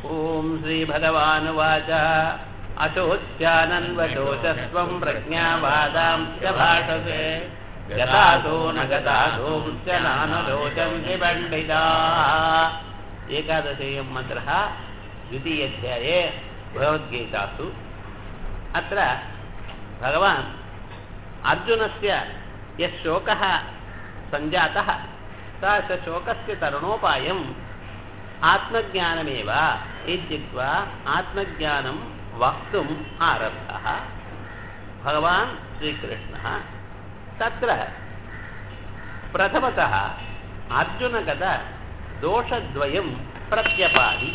ॐ श्रीभगवानुवाच अशोच्यानन्वशोचस्त्वं प्रज्ञावादांश्च भाषसे गतासो न गतासोंश्च नानलोचन्ति पण्डिताः एकादशेयं मन्त्रः द्वितीयाध्याये भगवद्गीतासु अत्र भगवान् अर्जुनस्य यः शोकः सञ्जातः स स शोकस्य तरणोपायम् आत्मज्ञानमेव इत्युक्त्वा आत्मज्ञानं वक्तुम् आरब्धः भगवान् श्रीकृष्णः तत्र प्रथमतः अर्जुनगत दोषद्वयं प्रत्यपादि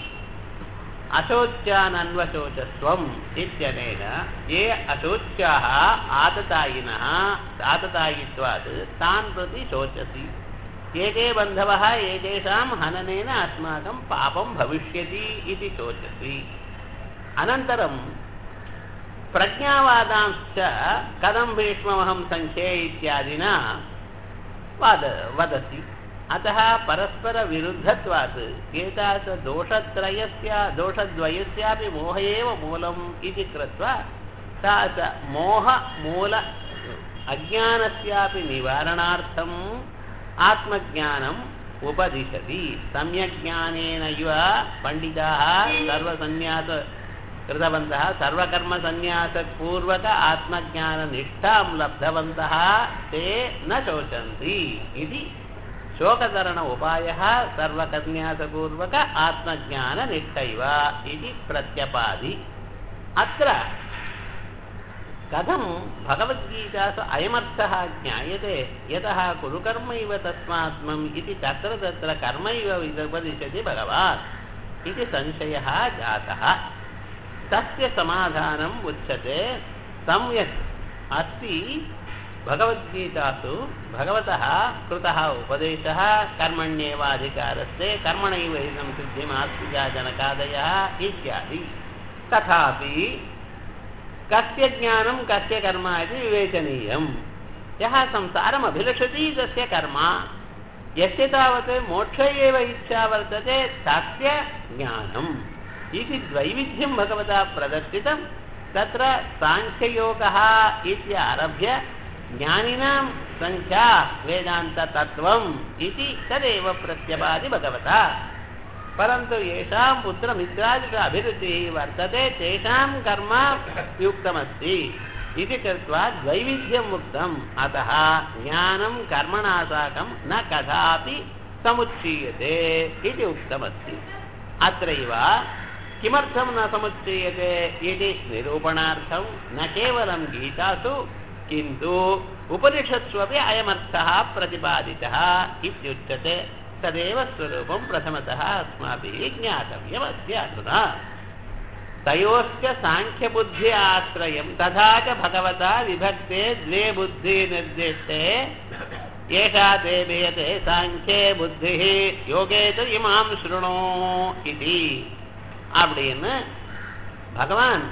अशोच्यानन्वशोचस्वम् इत्यनेन ये अशोच्याः आततायिनः आततायित्वात् तान् प्रति शोचसि एके बन्धवः एतेषां हननेन अस्माकं पापं भविष्यति इति शोचसि अनन्तरं प्रज्ञावादांश्च कथं भीष्ममहं सङ्ख्ये इत्यादिना वद वदसि अतः परस्परविरुद्धत्वात् एतादृशदोषत्रयस्य दोषद्वयस्यापि मोह एव मूलम् इति कृत्वा सा च मोहमूल अज्ञानस्यापि निवारणार्थम् आत्मज्ञानम् उपदिशति सम्यज्ञानेन इव पण्डिताः सर्वसन्न्यास कृतवन्तः सर्वकर्मसन्न्यासपूर्वक आत्मज्ञाननिष्ठां लब्धवन्तः ते न शोचन्ति इति शोकतरण उपायः सर्वकन्यासपूर्वक आत्मज्ञाननिष्ठैव इति प्रत्यपादि अत्र कथं भगवद्गीतासु अयमर्थः ज्ञायते यतः कुरुकर्मैव तस्मात्मम् इति तत्र तत्र कर्मैव उपदिशति भगवान् इति संशयः जातः तस्य समाधानम् उच्यते सम्यक् अस्ति भगवद्गीतासु भगवतः कृतः उपदेशः कर्मण्येवाधिकारस्ते कर्मणैव इदं सिद्धिमास्तिजा जनकादयः इत्यादि तथापि कस्य ज्ञानं कस्य कर्म इति विवेचनीयं यः संसारम् अभिलषति तस्य कर्म यस्य तावत् मोक्ष एव इच्छा वर्तते तस्य ज्ञानम् इति द्वैविध्यं भगवता प्रदर्शितं तत्र साङ्ख्ययोगः इति आरभ्य ज्ञानिनां सङ्ख्या वेदान्ततत्त्वम् इति तदेव प्रत्यपादि भगवता परन्तु येषां पुत्रमित्रादिष अभिरुचिः वर्तते तेषां कर्म युक्तमस्ति इति कृत्वा द्वैविध्यम् उक्तम् अतः ज्ञानं कर्मणा साकं न कदापि समुच्चीयते इति उक्तमस्ति अत्रैव किमर्थं न समुच्चीयते इति निरूपणार्थं न केवलं गीतासु किन्तु उपनिषत्स्वपि अयमर्थः प्रतिपादितः इत्युच्यते तदेव स्वरूपं प्रथमतः अस्माभिः ज्ञातव्यमस्ति अधुना तयोश्च साङ्ख्यबुद्धि आश्रयं तथा च भगवता विभक्ते द्वे बुद्धिनिर्दिष्टे एषा ते भेयते साङ्ख्ये बुद्धिः யோகே து இமாம் ஸ்ருணோ இது அப்படின்னு பகவான்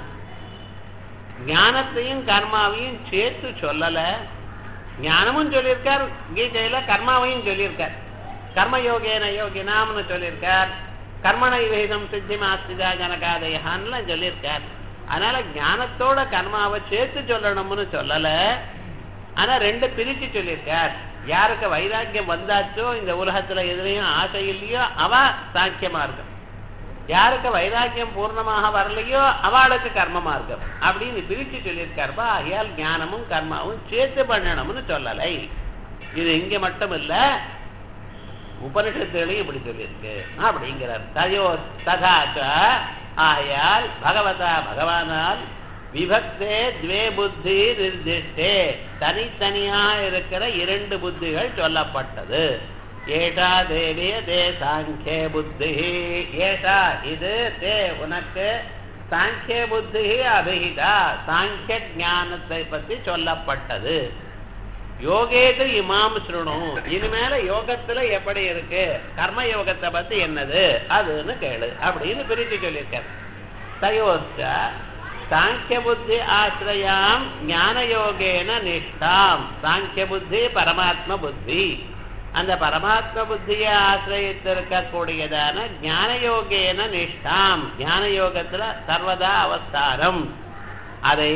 ஞானத்தையும் கர்மாவையும் சேர்த்து சொல்லல ஞானமும் சொல்லியிருக்கார் கீதையில கர்மாவையும் சொல்லியிருக்கார் கர்மயோகேன யோகினாம்னு சொல்லியிருக்கார் கர்மண விகிதம் சித்தி மாஸ்திதா ஜனகாதயான்னு சொல்லியிருக்கார் அதனால ஞானத்தோட கர்மாவை சேர்த்து சொல்லணும்னு சொல்லல ஆனா ரெண்டு பிரிச்சு சொல்லியிருக்கார் யாருக்கு வைராக்கியம் வந்தாச்சோ இந்த உலகத்துல எதுலையும் ஆசை இல்லையோ அவ சாங்கிய மார்க்கம் யாருக்கு வைராக்கியம் பூர்ணமாக வரலையோ அவளுக்கு கர்ம மார்க்கம் அப்படின்னு பிரிச்சு சொல்லியிருக்காருப்பா ஆகையால் ஞானமும் கர்மாவும் சேர்த்து பண்ணணும்னு சொல்லலை இது இங்க மட்டும் இல்ல உபனிஷத்துகளையும் இப்படி சொல்லியிருக்கு அப்படிங்கிறார் தயோ ததாச்ச ஆயால் பகவதா பகவானால் விபக்தே துவே புத்தி நிர்திஷ்டே தனித்தனியா இருக்கிற இரண்டு புத்திகள் சொல்லப்பட்டது ஏஷா தேவிய தே சாங்கிய புத்தி ஏஷா இது தே உனக்கு சாங்கிய புத்தி அபிஹிதா சாங்கிய ஞானத்தை பத்தி சொல்லப்பட்டது யோகேது இமாம் ஸ்ருணு இனிமேல யோகத்துல எப்படி இருக்கு கர்ம யோகத்தை பத்தி என்னது அதுன்னு கேளு அப்படின்னு பிரித்து சொல்லியிருக்காரு தயோஸ்ட சாங்கிய புத்தி ஆசிரியாம் ஞான யோகேன நிஷ்டாம் சாங்கிய புத்தி பரமாத்ம புத்தி அந்த பரமாத்ம புத்தியை ஆசிரியத்திருக்கக்கூடியதான ஞான யோகேன நிஷ்டாம் ஞான யோகத்துல சர்வதா அவஸ்தானம் அதை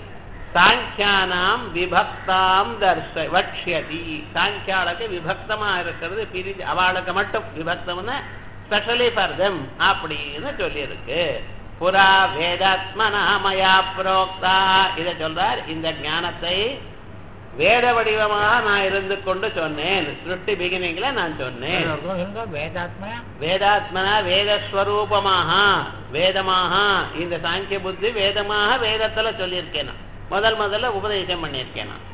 சாங்கியானாம் விபக்தாம் தர்ஷ வக்ஷதி சாங்கியாளுக்கு விபக்தமா இருக்கிறது பிரிஞ்சு அவளுக்கு மட்டும் விபக்தம்னா ஸ்பெஷலி ஃபார் தெம் அப்படின்னு சொல்லியிருக்கு புறா வேதாத்மனா மயா புரோக்தா இதை சொல்றார் இந்த ஞானத்தை வேத வடிவமாக நான் இருந்து கொண்டு சொன்னேன் சிருஷ்டி பிகினிங்ல நான் சொன்னேன் வேதாத்மா வேதாத்மனா வேதஸ்வரூபமாக வேதமாக இந்த சாங்கிய புத்தி வேதமாக வேதத்துல சொல்லியிருக்கேன் நான். முதல் முதல்ல உபதேசம் பண்ணியிருக்கேன் நான்.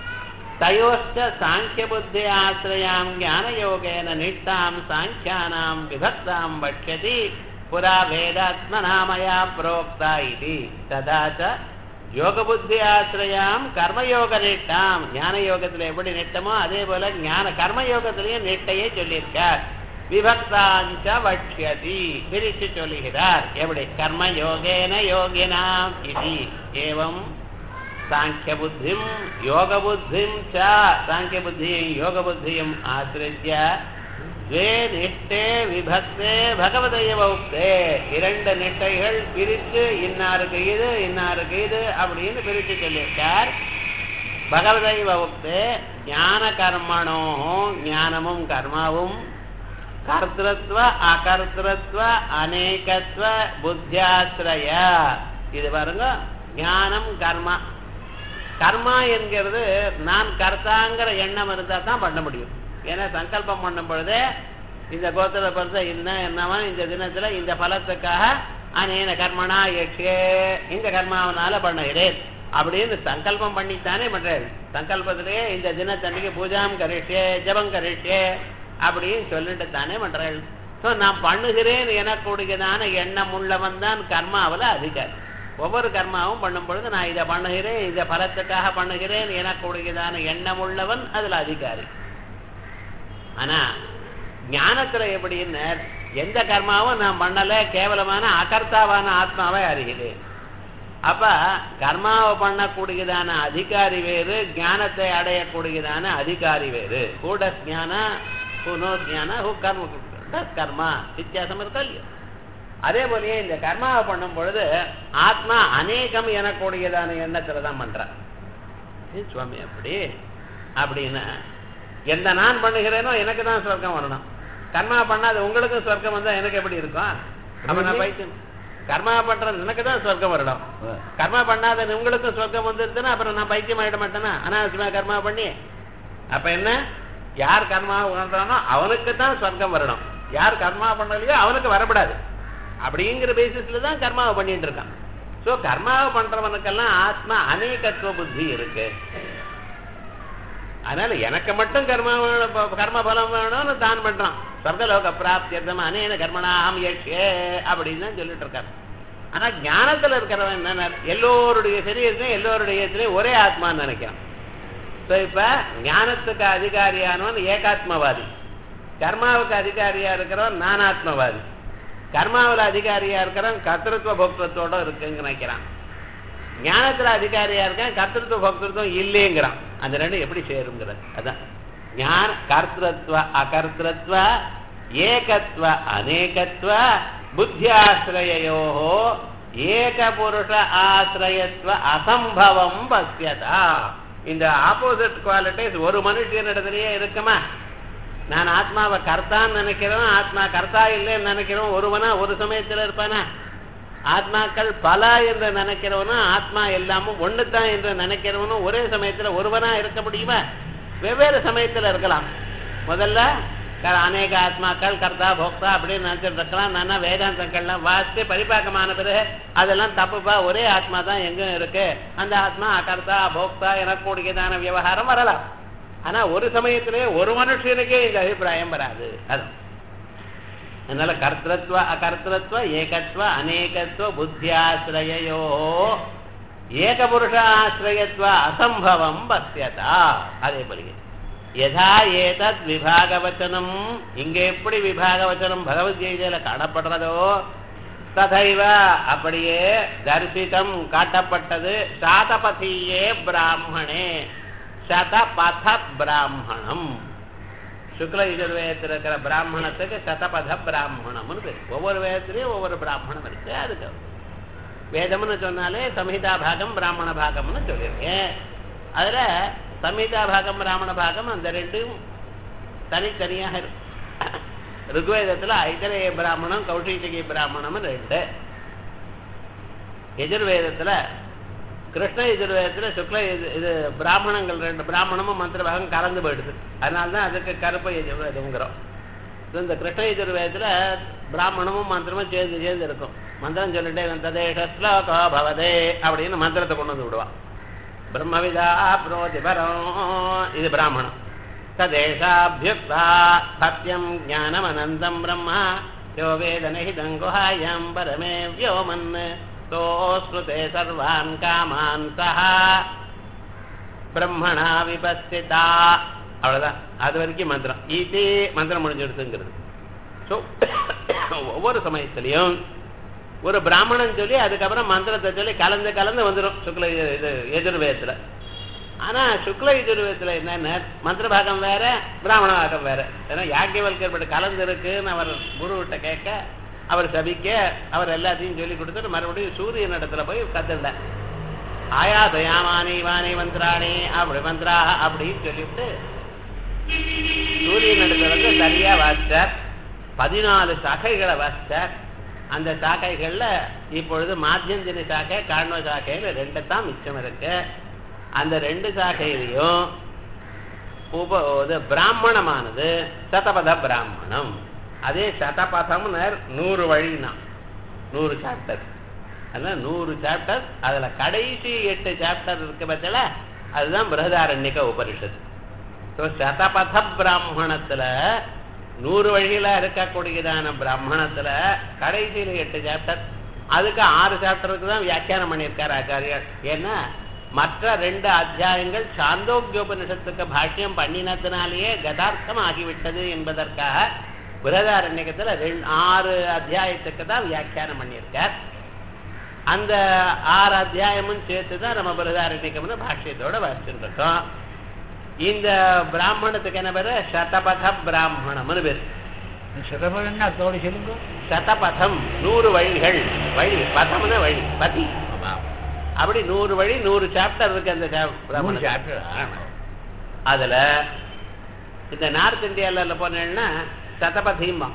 தயோஸ்த சாங்கிய புத்தி ஆசிரியாம் ஞான யோகேன நிஷ்டாம் சாங்கியானாம் விபக்தாம் பட்சதி புரா வேதாத்மனாமயா புரோக்தா இது ததாச்ச யோக புத்தி ஆசிரியாம் கர்மயோக நிட்டாம் ஞான யோகத்துல எப்படி நிட்டமோ அதே போல ஞான கர்மயோகத்திலையும் நிட்டையே சொல்லியிருக்கார் விபக்தாஞ்ச வட்சியதி பிரித்து சொல்லுகிறார் எப்படி கர்ம யோகேன யோகினாம் இது ஏவம் சாங்கிய புத்திம் யோக புத்திம் ச சாங்கிய புத்தியும் யோக புத்தியும் ஆசிரித்ய द्वे நிஷ்டே விபக்தே பகவதையவ உக்தே இரண்டு நிட்டைகள் பிரித்து இன்னாருக்கு இது இன்னாருக்கு இது அப்படின்னு பிரித்து சொல்லியிருக்கார் பகவதைவ உக்தே ஞான கர்மணோ ஞானமும் கர்மாவும் கர்த்திருவ அகர்த்திருவ அநேகத்துவ புத்தியாசிரய இது பாருங்க ஞானம் கர்மா கர்மா என்கிறது நான் கர்த்தாங்கிற எண்ணம் இருந்தா தான் பண்ண முடியும் ஏன்னா சங்கல்பம் பண்ணும் பொழுதே இந்த கோத்திர பரிச என்ன என்னவா இந்த தினத்துல இந்த பலத்துக்காக அனேன கர்மனா எக்ஷே இந்த கர்மாவனால பண்ணுகிறேன் அப்படின்னு சங்கல்பம் பண்ணித்தானே பண்றேன் சங்கல்பத்திலேயே இந்த தினத்தன்னைக்கு பூஜாம் கரிஷே ஜபம் கரிஷே அப்படின்னு சொல்லிட்டு தானே பண்றேன் ஸோ நான் பண்ணுகிறேன் எனக்கூடியதான எண்ணம் உள்ளவன் தான் கர்மாவில் அதிகாரி ஒவ்வொரு கர்மாவும் பண்ணும் பொழுது நான் இதை பண்ணுகிறேன் இந்த பலத்துக்காக பண்ணுகிறேன் எனக்கூடியதான எண்ணம் உள்ளவன் அதுல அதிகாரி ஆனா ஞானத்துல எப்படின்னு எந்த கர்மாவும் நான் பண்ணல கேவலமான அகர்த்தாவான ஆத்மாவை அறிகிறேன் அப்ப கர்மாவை பண்ணக்கூடியதான அதிகாரி வேறு ஞானத்தை அடையக்கூடியதான அதிகாரி வேறு கூட ஞான புனோ ஞான ஹூ கர்ம கர்மா வித்தியாசம் இருக்கா இல்லையா அதே போலயே இந்த கர்மாவை பண்ணும் பொழுது ஆத்மா அநேகம் எனக்கூடியதான எண்ணத்துல தான் பண்றான் ஏன் சுவாமி அப்படி அப்படின்னா எந்த நான் பண்ணுகிறேனோ எனக்கு தான் சொர்க்கம் வரணும் கர்மா பண்ணாது உங்களுக்கும் சொர்க்கம் வந்தா எனக்கு எப்படி இருக்கும் அப்ப நான் பைத்தியம் கர்மா பண்றது எனக்கு தான் சொர்க்கம் வரணும் கர்மா பண்ணாத உங்களுக்கும் சொர்க்கம் வந்துருச்சுன்னா அப்புறம் நான் பைத்தியம் ஆயிட மாட்டேனா அனாவசியமா கர்மா பண்ணி அப்ப என்ன யார் கர்மா பண்றானோ அவனுக்கு தான் சொர்க்கம் வரணும் யார் கர்மா பண்ணலையோ அவனுக்கு வரப்படாது அப்படிங்கிற பேசிஸ்ல தான் கர்மாவை பண்ணிட்டு இருக்கான் சோ கர்மாவை பண்றவனுக்கெல்லாம் ஆத்மா அநேகத்துவ புத்தி இருக்கு அதனால எனக்கு மட்டும் கர்ம வேணும், ப- கர்ம பலம் வேணும்னு தான் பண்றான் சொர்க்கலோக பிராப்தியர்த்தம் அனேன கர்மணாம் யக்ஷே அப்படின்னு தான் சொல்லிட்டு இருக்காரு ஆனா ஞானத்துல இருக்கிறவன் என்ன எல்லோருடைய சரீரத்திலையும் எல்லோருடைய இதுலயும் ஒரே ஆத்மான்னு நினைக்கிறான் ஸோ இப்ப ஞானத்துக்கு அதிகாரியானவன் ஏகாத்மவாதி கர்மாவுக்கு அதிகாரியா இருக்கிறவன் நானாத்மவாதி கர்மாவில் அதிகாரியா இருக்கிறவன் கர்த்தத்துவ போக்திருத்தோட இருக்குன்னு நினைக்கிறான் ஞானத்துல அதிகாரியா இருக்கேன் கர்த்தத்துவ பக்திருத்தம் இல்லைங்கிறான் அந்த ரெண்டும் எப்படி சேருங்கிறது அதான் ஞான கர்த்தத்வ அகர்த்தத்வ ஏகத்வ அநேகத்வ புத்தியாசிரயோ ஏக புருஷ ஆசிரயத்வ அசம்பவம் பசியதா இந்த ஆப்போசிட் குவாலிட்டிஸ் ஒரு மனுஷனிடத்திலேயே இருக்குமா நான் ஆத்மாவை கர்த்தான்னு நினைக்கிறவன் ஆத்மா கர்த்தா இல்லைன்னு நினைக்கிறவன் ஒருவனா ஒரு சமயத்துல இருப்பானா ஆத்மாக்கள் பல என்று நினைக்கிறவனும் ஆத்மா எல்லாமும் ஒண்ணுதான் என்று நினைக்கிறவனும் ஒரே சமயத்துல ஒருவனா இருக்க முடியுமா வெவ்வேறு சமயத்துல இருக்கலாம் முதல்ல க- அநேக ஆத்மாக்கள் கர்த்தா போக்தா அப்படின்னு நினைச்சிட்டு இருக்கலாம் நானா வேதாந்தங்கள்லாம் வாசித்து பரிபாக்கமான பிறகு அதெல்லாம் தப்புப்பா ஒரே ஆத்மா தான் எங்கும் இருக்கு அந்த ஆத்மா அகர்த்தா போக்தா எனக்கூடியதான விவகாரம் வரலாம் ஆனா ஒரு சமயத்திலே ஒரு மனுஷனுக்கே இந்த அபிப்பிராயம் வராது அதான் அதனால கர்த்தத்வ அகர்த்தத்வ ஏகத்வ அநேகத்வ புத்தியாசிரயோ ஏகபுருஷ ஆசிரயத்வ அசம்பவம் பசியதா அதே போல யதா ஏதத் விபாகவச்சனம் இங்க எப்படி விபாகவச்சனம் பகவத்கீதையில காணப்படுறதோ ததைவ அப்படியே தரிசிதம் காட்டப்பட்டது சாதபதியே பிராமணே சதபத பிராமணம் சுக்ல யஜுர்வேதத்தில் இருக்கிற பிராமணத்துக்கு சதபத பிராமணம்னு பேர் ஒவ்வொரு வேதத்திலையும் ஒவ்வொரு பிராமணம் இருக்கு அதுக்கு வேதம்னு சொன்னாலே சம்ஹிதா பாகம் பிராமண பாகம்னு சொல்லியிருக்கேன் அதுல சம்ஹிதா பாகம் பிராமண பாகம் அந்த ரெண்டும் தனித்தனியாக இருக்கு ருக்வேதத்துல ஐதரேய பிராமணம் கௌஷிகி பிராமணம் ரெண்டு எதிர்வேதத்துல கிருஷ்ண எதிர்வேதத்துல சுக்ல எதிர்- இது பிராமணங்கள் ரெண்டு பிராமணமும் மந்திர பாகம் கலந்து போயிடுது அதனால தான் அதுக்கு கருப்பு எதிர்வேதம்ங்கிறோம் இது இந்த கிருஷ்ண எதிர்வேதத்துல பிராமணமும் மந்திரமும் சேர்ந்து சேர்ந்து இருக்கும் மந்திரம் சொல்லிட்டே ததேஷ ஸ்லோகோ பவதே அப்படின்னு மந்திரத்தை கொண்டு வந்து விடுவான் பிரம்மவிதா புரோதி பரம் இது பிராமணம் ததேஷாபியுக்தா சத்யம் ஞானம் அனந்தம் பிரம்மா யோ வேதனஹிதம் குஹாயம் பரமே வியோமன் சோஸ்ருதே சர்வான் காமான் சஹா பிரம்மணா விபஸ்திதா அவ்வளவுதான் அது வரைக்கும் மந்திரம் இது மந்திரம் முடிஞ்சிடுதுங்கிறது ஸோ ஒவ்வொரு சமயத்திலையும் ஒரு பிராமணன் சொல்லி அதுக்கப்புறம் மந்திரத்தை சொல்லி கலந்து கலந்து வந்துடும் சுக்ல இது எதிர்வேதத்துல ஆனா சுக்ல எதிர்வேதத்துல என்னென்ன மந்திர பாகம் வேற பிராமண பாகம் வேற ஏன்னா யாக்கியவல்கர் கலந்து இருக்குன்னு அவர் குருவிட்ட கேட்க அவர் சபிக்க அவர் எல்லாத்தையும் சொல்லி கொடுத்துட்டு மறுபடியும் சூரியன் இடத்துல போய் கத்துண்டேன் ஆயாசயாமானி வாணி மந்திராணி அப்படி மந்திரா அப்படின்னு சொல்லிவிட்டு சூரியன் இடத்துல வந்து சரியா வாசிச்சார் பதினாலு சாக்கைகளை வாசிச்சார் அந்த சாக்கைகள்ல இப்பொழுது மாத்தியந்தினி சாக்கை காண்வ சாக்கைன்னு ரெண்டு தான் மிச்சம் இருக்கு அந்த ரெண்டு சாக்கையிலையும் உப இது பிராமணமானது சதபத பிராமணம் அதே சதபதம்னு நூறு வழினா நூறு சாப்டர் அதனால நூறு சாப்டர் அதுல கடைசி எட்டு சாப்டர் இருக்கு பட்சல அதுதான் பிரகதாரண்யக உபனிஷத்து ஸோ சதபத பிராமணத்துல நூறு வழியில இருக்கக்கூடியதான பிராமணத்துல கடைசியில எட்டு சாப்டர் அதுக்கு ஆறு சாப்டருக்கு தான் வியாக்கியானம் பண்ணியிருக்காரு ஆச்சாரியர் ஏன்னா மற்ற ரெண்டு அத்தியாயங்கள் சாந்தோக்கியோபனிஷத்துக்கு பாஷ்யம் பண்ணினத்தினாலேயே கதார்த்தம் ஆகிவிட்டது என்பதற்காக பிரதாரண்யத்துல ரெண்டு ஆறு அத்தியாயத்துக்கு தான் வியாக்கியானம் பண்ணியிருக்கார் அந்த ஆறு அத்தியாயமும் சேர்த்து தான் நம்ம பிரதாரண்யக்கம்னு பாஷ்யத்தோட வாசிச்சுட்டு இருக்கோம் இந்த பிராமணத்துக்கு என்ன பேரு சதபத பிராமணம்னு பேரு சதபதம்னா அதோட சொல்லுங்க சதபதம் நூறு வழிகள் வழி பதம்னா வழி பதி அப்படி நூறு வழி நூறு சாப்டர் இருக்கு அந்த சா- மூணு பிராமணத்துக்கு. சாப்டர் ஆமா. அதுல இந்த நார்த் இந்தியால போனேன்னா சதபதிம்பா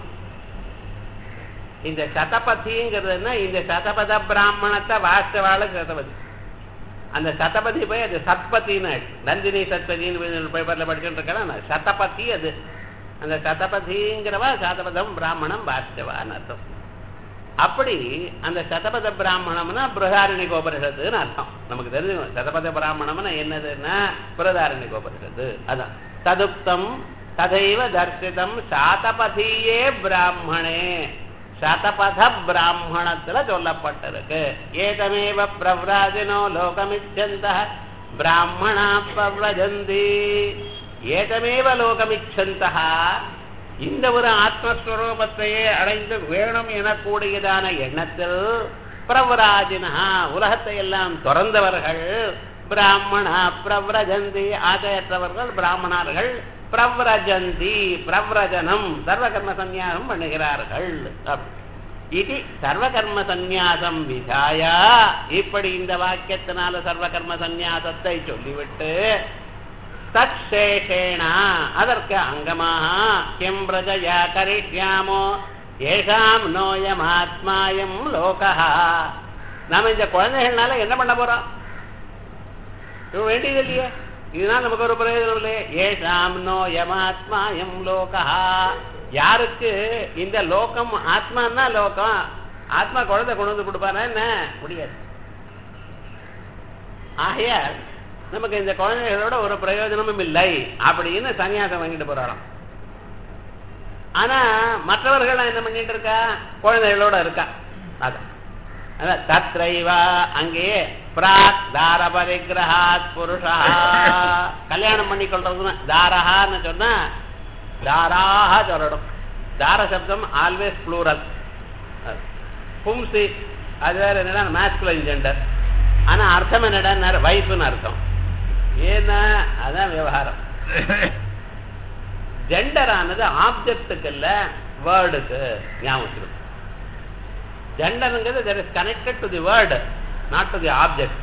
இந்த சதபதிங்கிறதுனா இந்த சதபத பிராமணத்தை வாஸ்தவாள சதபதி அந்த சதபதி போய் அது சத்பதின்னு ஆயிடுச்சு. நந்தினி சத்பதின்னு பேப்பர்ல படிச்சுட்டு இருக்கலாம் சதபதி அது அந்த சதபதிங்கிறவா சதபதம் பிராமணம் வாஸ்தவான்னு அர்த்தம் அப்படி அந்த சதபத பிராமணம்னா பிரதாரணி கோபரிஷத்துன்னு அர்த்தம் நமக்கு தெரிஞ்சுக்கணும் சதபத பிராமணம்னா என்னதுன்னா பிரதாரணி கோபரிஷத்து அதான் ததுப்தம் ததைவ தர்சிதம் சாதபதியே பிராமணே சதபத பிராமணத்துல சொல்லப்பட்டிருக்கு ஏதமேவ பிரவ்ராஜனோ லோகமிச்சந்த பிராமணா பிரவ்ரஜந்தி ஏதமேவ லோகமிச்சந்தா இந்த ஒரு ஆத்மஸ்வரூபத்தையே அடைந்து வேணும் எனக்கூடியதான எண்ணத்தில் பிரவராஜினா உலகத்தை எல்லாம் துறந்தவர்கள் பிராமணா பிரவ்ரஜந்தி ஆசையற்றவர்கள் பிராமணர்கள் பிரவ்ரஜந்தி பிரவ்ரஜனம் சர்வகர்ம சந்நியாசம் பண்ணுகிறார்கள் அப்படி. இது சர்வகர்ம சந்நியாசம் விதாயா இப்படி இந்த வாக்கியத்தினால சர்வகர்ம சந்நியாசத்தை சொல்லிவிட்டு தற்சேஷேண அதற்கு அங்கமாக கிம் பிரஜயா கரிஷ்யாமோ ஏஷாம் நோயம் ஆத்மாயம் லோகா நாம இந்த குழந்தைகள்னால என்ன பண்ண போறோம் இது வேண்டியது இல்லையே இதனால் நமக்கு ஒரு பிரயோஜனம் இல்லையே ஏஷாம் நோயம் ஆத்மாயம் லோகா யாருக்கு இந்த லோகம் ஆத்மான்னா லோகம் ஆத்மா குழந்தை கொண்டு வந்து கொடுப்பாரா என்ன முடியாது ஆகையால் நமக்கு இந்த குழந்தைகளோட ஒரு பிரயோஜனமும் இல்லை அப்படின்னு சன்னியாசம் வாங்கிட்டு போறாராம் ஆனா மற்றவர்கள் என்ன பண்ணிட்டு இருக்கா குழந்தைகளோட இருக்கா அதான் அதான் தத்ரைவா அங்கேயே பிராக் தார பரிகிரகாத் புருஷா கல்யாணம் பண்ணி கொள்றதுன்னா தாரஹான்னு சொன்னா தாராக சொல்லணும் தார சப்தம் ஆல்வேஸ் ப்ளூரல் பும்சி அது வேற என்னடா மேஸ்குலன் ஜெண்டர் ஆனா அர்த்தம் என்னடா வைஃப்னு அர்த்தம் ஏன்னா அதான் விவகாரம் ஜெண்டரானது ஆப்ஜெக்டுக்கு இல்ல வேர்டுக்கு ஞாபகம் வச்சுக்கணும் ஜெண்டருங்கிறது there is connected to the word not to the object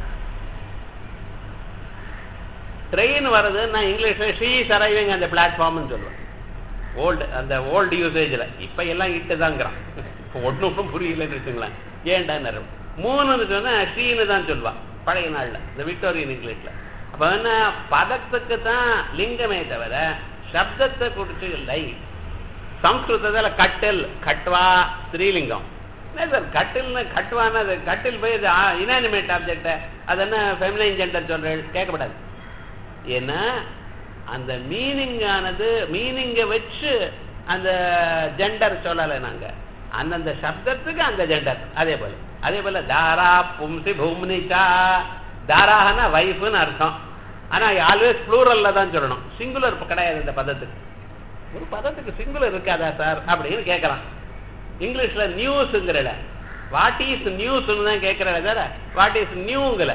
train வருதுன்னா இங்கிலீஷ்ல ஷீ சரைவிங் அந்த பிளாட்ஃபார்ம்னு சொல்லுவேன் ஓல்டு அந்த ஓல்டு யூசேஜில் இப்போ எல்லாம் இட்டு தாங்கிறான் இப்போ ஒன்றும் ஒன்றும் புரியலன்னு வச்சுங்களேன் ஏன்டா மூணுன்னு சொன்னால் ஷீன்னு தான் சொல்லுவான் பழைய நாளில் இந்த விக்டோரியன் இங்கிலீஷில் அப்போ என்ன பதத்துக்கு தான் லிங்கமே தவிர சப்தத்தை குறித்து இல்லை சம்ஸ்கிருதத்தில் கட்டில் கட்வா ஸ்ரீலிங்கம் என்ன சார் கட்டில்னு கட்டுவான்னா அது கட்டில் போய் இது இனானிமேட் ஆப்ஜெக்ட் அது என்ன ஃபெமினைன் ஜெண்டர் சொல்கிறேன் கேட்கப்படாது ஏன்னா அந்த மீனிங் ஆனது மீனிங்கை வச்சு அந்த ஜெண்டர் சொல்லலை நாங்க அந்தந்த சப்தத்துக்கு அந்த ஜெண்டர் அதே போல அதே போல தாரா பும்சி பூம்னிச்சா தாராகனா வைஃப்னு அர்த்தம் ஆனா ஆல்வேஸ் ப்ளூரல்ல தான் சொல்லணும் சிங்குலர் கிடையாது இந்த பதத்துக்கு ஒரு பதத்துக்கு சிங்குலர் இருக்காதா சார் அப்படின்னு கேட்கலாம் இங்கிலீஷ்ல நியூஸுங்கிறல வாட் இஸ் நியூஸ்னு தான் கேட்கிறல சார் வாட் இஸ் நியூங்கல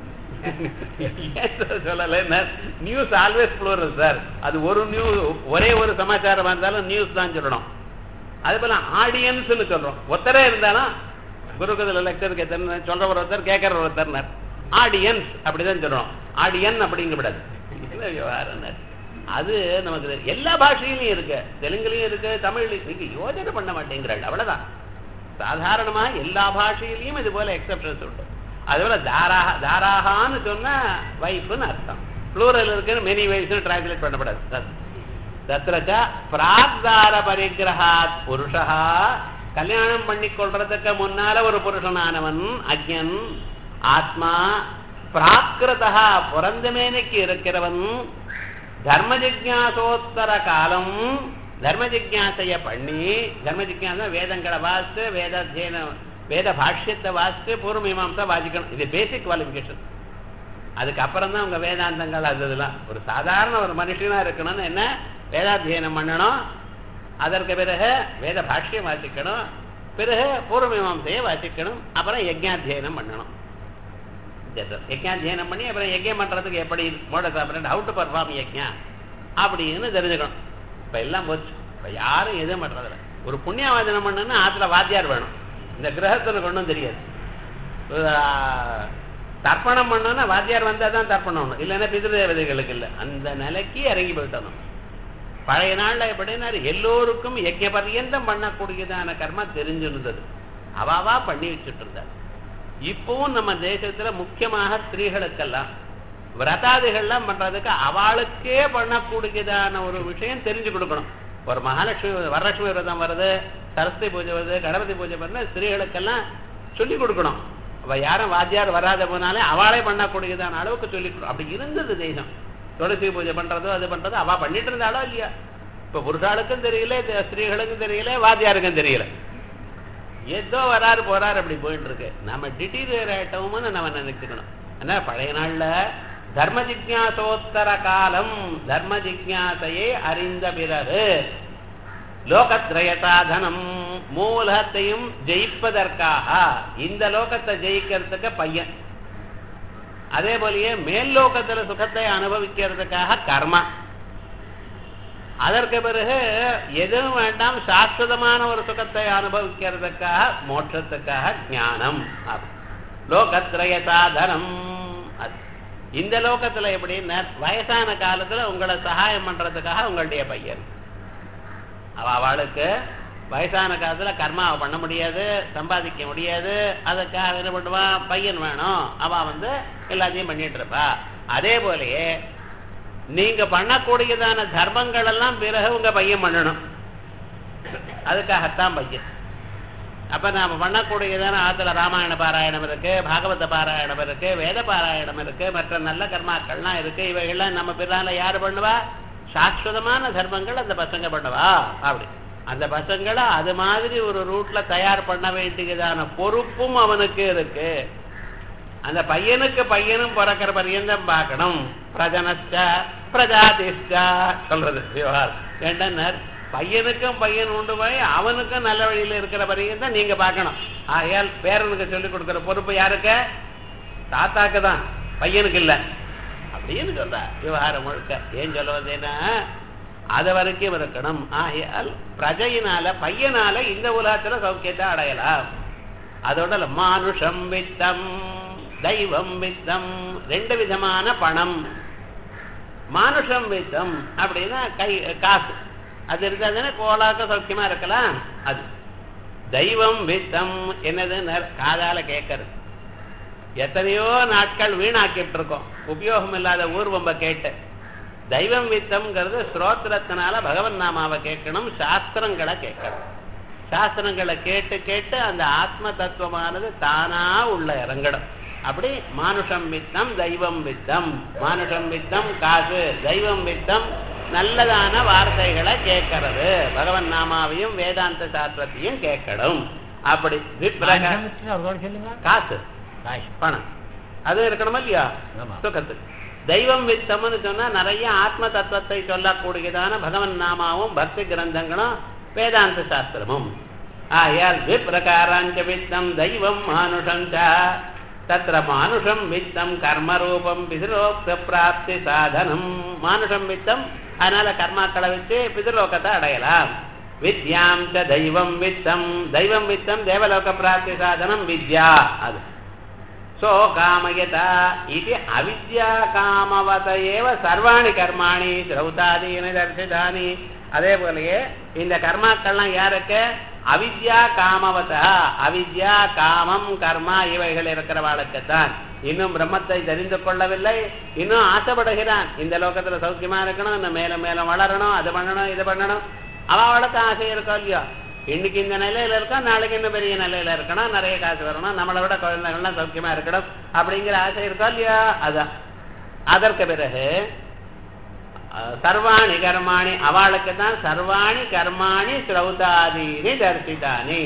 சொல்லல நியூஸ் ஆல்வேஸ் ப்ளூரல் சார் அது ஒரு நியூஸ் ஒரே ஒரு சமாச்சாரமா இருந்தாலும் நியூஸ் தான் சொல்லணும் அதே போல ஆடியன்ஸ்னு சொல்றோம் ஒருத்தரே இருந்தாலும் குருகுல லெக்சருக்கு எத்தனை சொல்றவர் ஒருத்தர் கேட்கற ஒருத்தர் ஆடியன்ஸ் அப்படிதான் சொல்றோம் ஆடியன் அப்படிங்கக்கூடாது என்ன விவகாரம் அது நமக்கு எல்லா பாஷையிலையும் இருக்கு தெலுங்குலயும் இருக்கு தமிழ்லையும் நீங்க யோஜனை பண்ண மாட்டேங்கிறாள் அவ்வளவுதான் சாதாரணமா எல்லா பாஷையிலையும் இது போல எக்ஸப்ஷன்ஸ் உண்டு அதுபோல தாராக தாராகான்னு சொன்னா வைஃப்னு அர்த்தம் ப்ளூரல் இருக்குன்னு மெனி வைஃப்னு டிரான்ஸ்லேட் பண்ணப்படாது தத்ரச்ச பிராக்தார பரிகிரகாத் புருஷா கல்யாணம் பண்ணி கொள்றதுக்கு முன்னால ஒரு புருஷனானவன் அஜ்ஞன் ஆத்மா பிராகிருதா பிறந்த மேனைக்கு இருக்கிறவன் தர்ம ஜிக்யாசோத்தர காலம் தர்ம ஜிக்யாசைய பண்ணி தர்ம ஜிக்யாசம் வேதங்களை வாசித்து வேதாத்தியனம் வேத பாஷ்யத்தை வாசித்து பூர்வ மீமாம்சா வாசிக்கணும் இது பேசிக் குவாலிஃபிகேஷன் அதுக்கப்புறம் தான் உங்க வேதாந்தங்கள் அது இதெல்லாம் ஒரு சாதாரண ஒரு மனுஷனா இருக்கணும்னு என்ன வேதாத்தியனம் பண்ணணும் அதற்கு பிறகு வேத பாஷ்யம் வாசிக்கணும் பிறகு பூர்வ மீமாம்சையை வாசிக்கணும் அப்புறம் யஜ்ஞாத்தியனம் பண்ணணும் யஜ்ஞாத்தியனம் பண்ணி அப்புறம் யஜ்யம் பண்றதுக்கு எப்படி மோட சாப்பிட்றது ஹவு டு பர்ஃபார்ம் யஜ்ஞா அப்படின்னு தெரிஞ்சுக்கணும் இப்ப எல்லாம் போச்சு இப்ப யாரும் எதுவும் பண்றதில்ல ஒரு புண்ணியவாதனம் பண்ணுன்னா ஆத்துல வாத்தியார் வேணும் இந்த கிரகத்துல கொண்டும் தெரியாது தர்ப்பணம் பண்ணோம்னா வாத்தியார் வந்தா தான் தர்ப்பணம் ஒண்ணு இல்லைன்னா பிதிருதேவதைகளுக்கு இல்லை அந்த நிலைக்கு இறங்கி போயிட்டோம் பழைய நாள்ல எப்படின்னா எல்லோருக்கும் யஜ்ய பர்யந்தம் பண்ணக்கூடியதான கர்மா தெரிஞ்சிருந்தது அவாவா பண்ணி வச்சுட்டு இருந்தார் இப்பவும் நம்ம தேசத்துல முக்கியமாக ஸ்திரீகளுக்கெல்லாம் விரதாதிகள்லாம் பண்றதுக்கு அவளுக்கே பண்ணக்கூடியதான ஒரு விஷயம் தெரிஞ்சு கொடுக்கணும் ஒரு மகாலட்சுமி வரலட்சுமி விரதம் வருது சரஸ்வதி பூஜை வருது கணபதி பூஜை பண்ண ஸ்திரீகளுக்கெல்லாம் சொல்லி கொடுக்கணும் அவ யாரும் வாத்தியார் வராத போனாலே அவளே பண்ணக்கூடியதான அளவுக்கு சொல்லி கொடு அப்படி இருந்தது தேசம் துளசி பூஜை பண்றதோ அது பண்றதோ அவ பண்ணிட்டு இருந்தாளோ இல்லையா இப்ப புருஷாளுக்கும் தெரியல ஸ்திரீகளுக்கும் தெரியல வாத்தியாருக்கும் தெரியல ஏதோ வராரு போறாரு அப்படி போயிட்டு இருக்கு நம்ம டிட்டீரியர் ஆயிட்டோம்னு நம்ம நினைச்சுக்கணும் ஆனா பழைய நாள்ல தர்ம ஜிக்யாசோத்தர காலம் தர்ம ஜிக்யாசையை அறிந்த பிறகு லோகத்ரய சாதனம் மூலத்தையும் ஜெயிப்பதற்காக இந்த லோகத்தை ஜெயிக்கிறதுக்கு பையன் அதே போலயே மேல் லோகத்துல சுகத்தை அனுபவிக்கிறதுக்காக கர்மா அதற்கு பிறகு எதுவும் வேண்டாம் சாஸ்வதமான ஒரு சுகத்தை அனுபவிக்கிறதுக்காக மோட்சத்துக்காக ஞானம் லோகத்ரய சாதனம் இந்த லோகத்துல எப்படின்னா வயசான காலத்துல உங்களை சகாயம் பண்றதுக்காக உங்களுடைய பையன் அவ அவளுக்கு வயசான காலத்துல கர்மாவை பண்ண முடியாது சம்பாதிக்க முடியாது அதுக்காக என்ன பண்ணுவான் பையன் வேணும் அவ வந்து எல்லாத்தையும் பண்ணிட்டு இருப்பா அதே போலயே நீங்க பண்ணக்கூடியதான தர்மங்கள் எல்லாம் பிறகு உங்க பையன் பண்ணணும் அதுக்காகத்தான் பையன் அப்ப நாம பண்ணக்கூடியதான ஆத்துல ராமாயண பாராயணம் இருக்கு பாகவத பாராயணம் இருக்கு வேத பாராயணம் இருக்கு மற்ற நல்ல கர்மாக்கள்லாம் இருக்கு இவைகள்லாம் நம்ம பிறால யாரு பண்ணுவா சாஸ்வதமான தர்மங்கள் அந்த பசங்க பண்ணுவா அப்படி அந்த பசங்களை அது மாதிரி ஒரு ரூட்ல தயார் பண்ண வேண்டியதான பொறுப்பும் அவனுக்கு இருக்கு அந்த பையனுக்கு பையனும் பிறக்கிற பரியந்தம் பார்க்கணும் பிரஜனச்ச பிரஜாதிஷ்டா சொல்றது விவகாரம் ஏண்டனர் பையனுக்கும் பையன் உண்டு போய் அவனுக்கும் நல்ல வழியில இருக்கிற பரியந்தம் நீங்க பார்க்கணும் ஆகையால் பேரனுக்கு சொல்லிக் கொடுக்கிற பொறுப்பு யாருக்கு தாத்தாக்கு தான் பையனுக்கு இல்லை அப்படின்னு சொல்ற விவகாரம் முழுக்க ஏன் சொல்ல வந்தேன்னா அது வரைக்கும் இருக்கணும் ஆகையால் பிரஜையினால பையனால இந்த உலகத்துல சௌக்கியத்தை அடையலாம் அதோட இல்ல, மானுஷம் வித்தம் தெய்வம் வித்தம் ரெண்டு விதமான பணம் மானுஷம் வித்தம் அப்படின்னா கை காசு அது இருந்தாதுன்னா கோலாக்க சௌக்கியமா இருக்கலாம் அது தெய்வம் வித்தம் என்னது காதால கேட்கறது எத்தனையோ நாட்கள் வீணாக்கிட்டு இருக்கோம் உபயோகம் இல்லாத ஊர்வம்ப கேட்டு தெய்வம் வித்தம்ங்கிறது ஸ்ரோத்திரத்தினால பகவன் நாமாவை கேட்கணும் சாஸ்திரங்களை கேட்கணும் சாஸ்திரங்களை கேட்டு கேட்டு அந்த ஆத்ம தத்துவமானது தானா உள்ள இறங்கணும் அப்படி மானுஷம் வித்தம் தெய்வம் வித்தம் மானுஷம் வித்தம் காசு தெய்வம் வித்தம் நல்லதான வார்த்தைகளை கேட்கறது பகவன் நாமாவையும் வேதாந்த சாஸ்திரத்தையும் கேட்கணும் அப்படி விப்ரக மானுஷமித்ரன் அதோட சொல்லுங்க காசு காசு பணம் அது இருக்கணுமா இல்லையா ஆமா. சுகத்துக்கு தெய்வம் வித்தம்னு சொன்னா நிறைய ஆத்ம தத்துவத்தை சொல்லக்கூடியதான பகவன் நாமாவும் பக்தி கிரந்தங்களும் வேதாந்த சாஸ்திரமும் ஆயால் விப்ரகாராஞ்ச வித்தம் தெய்வம் மானுஷம் ச தத்திர மானுஷம் வித்தம் கர்மரூபம் பிதிரோக்த பிராப்தி சாதனம் மானுஷம் வித்தம் அதனால கர்மாக்களை வச்சு பிதிர்லோகத்தை அடையலாம் வித்யாம் ச தெய்வம் வித்தம் தெய்வம் வித்தம் தேவலோக பிராப்தி சாதனம் வித்யா அது சோ காமயதா இது அவித்யா காமவத ஏவ சர்வாணி கர்மாணி சிரௌதாதீன தர்சிதானி அதே போலயே இந்த கர்மாக்கள்லாம் யாருக்கு அவித்யா காமவதா அவித்யா காமம் கர்மா இவைகள் இருக்கிறவாளுக்குத்தான் இன்னும் பிரம்மத்தை தெரிந்து கொள்ளவில்லை இன்னும் ஆசைப்படுகிறான் இந்த லோகத்துல சௌக்கியமா இருக்கணும் இன்னும் மேலும் மேலும் வளரணும் அது பண்ணணும் இது பண்ணணும் அவளுக்கு ஆசை இருக்கோ இல்லையோ இன்னைக்கு இந்த நிலையில இருக்கா நாளைக்கு இன்னும் பெரிய நிலையில இருக்கணும் நிறைய காசு வரணும் நம்மளை விட குழந்தைகள்லாம் சௌக்கியமா இருக்கணும் அப்படிங்கிற ஆசை இருக்கா இல்லையா அதான் அதற்கு பிறகு அஹ், சர்வாணி கர்மாணி அவளுக்கு தான் சர்வாணி கர்மாணி ஸ்ரௌதாதீனி தரிசிதானி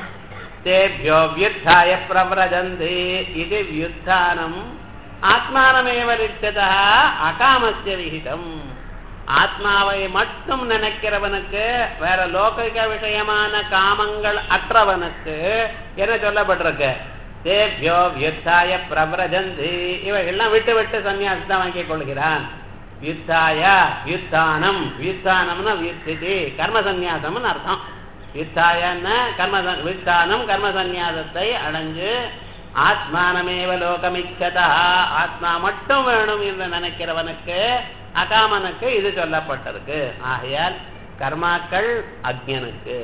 தேபியோ வியுத்தாய பிரவ்ரஜந்தி இது வியுத்தானம் ஆத்மானமேவ ரிச்சதா அகாமஸ்ய விகிதம் ஆத்மாவை மட்டும் நினைக்கிறவனுக்கு வேற லௌகிக விஷயமான காமங்கள் அற்றவனுக்கு என்ன சொல்லப்பட்டிருக்கு தேபியோ வியுத்தாய பிரவ்ரஜந்தி இவைகள்லாம் விட்டு விட்டு சன்னியாசத்தை வாங்கிக் கொள்கிறான் வியுத்தாய வியுத்தானம் வியுத்தானம்னா வியுத்திதி கர்ம சந்நியாசம்னு அர்த்தம் வித்தாயன்னா கர்ம வித்தானம் கர்ம சந்நியாசத்தை அடைஞ்சு ஆத்மானமேவ லோகமிச்சதா ஆத்மா மட்டும் வேணும் என்று நினைக்கிறவனுக்கு அகாமனுக்கு இது சொல்லப்பட்டிருக்கு ஆகையால் கர்மாக்கள் அக்ஞனுக்கு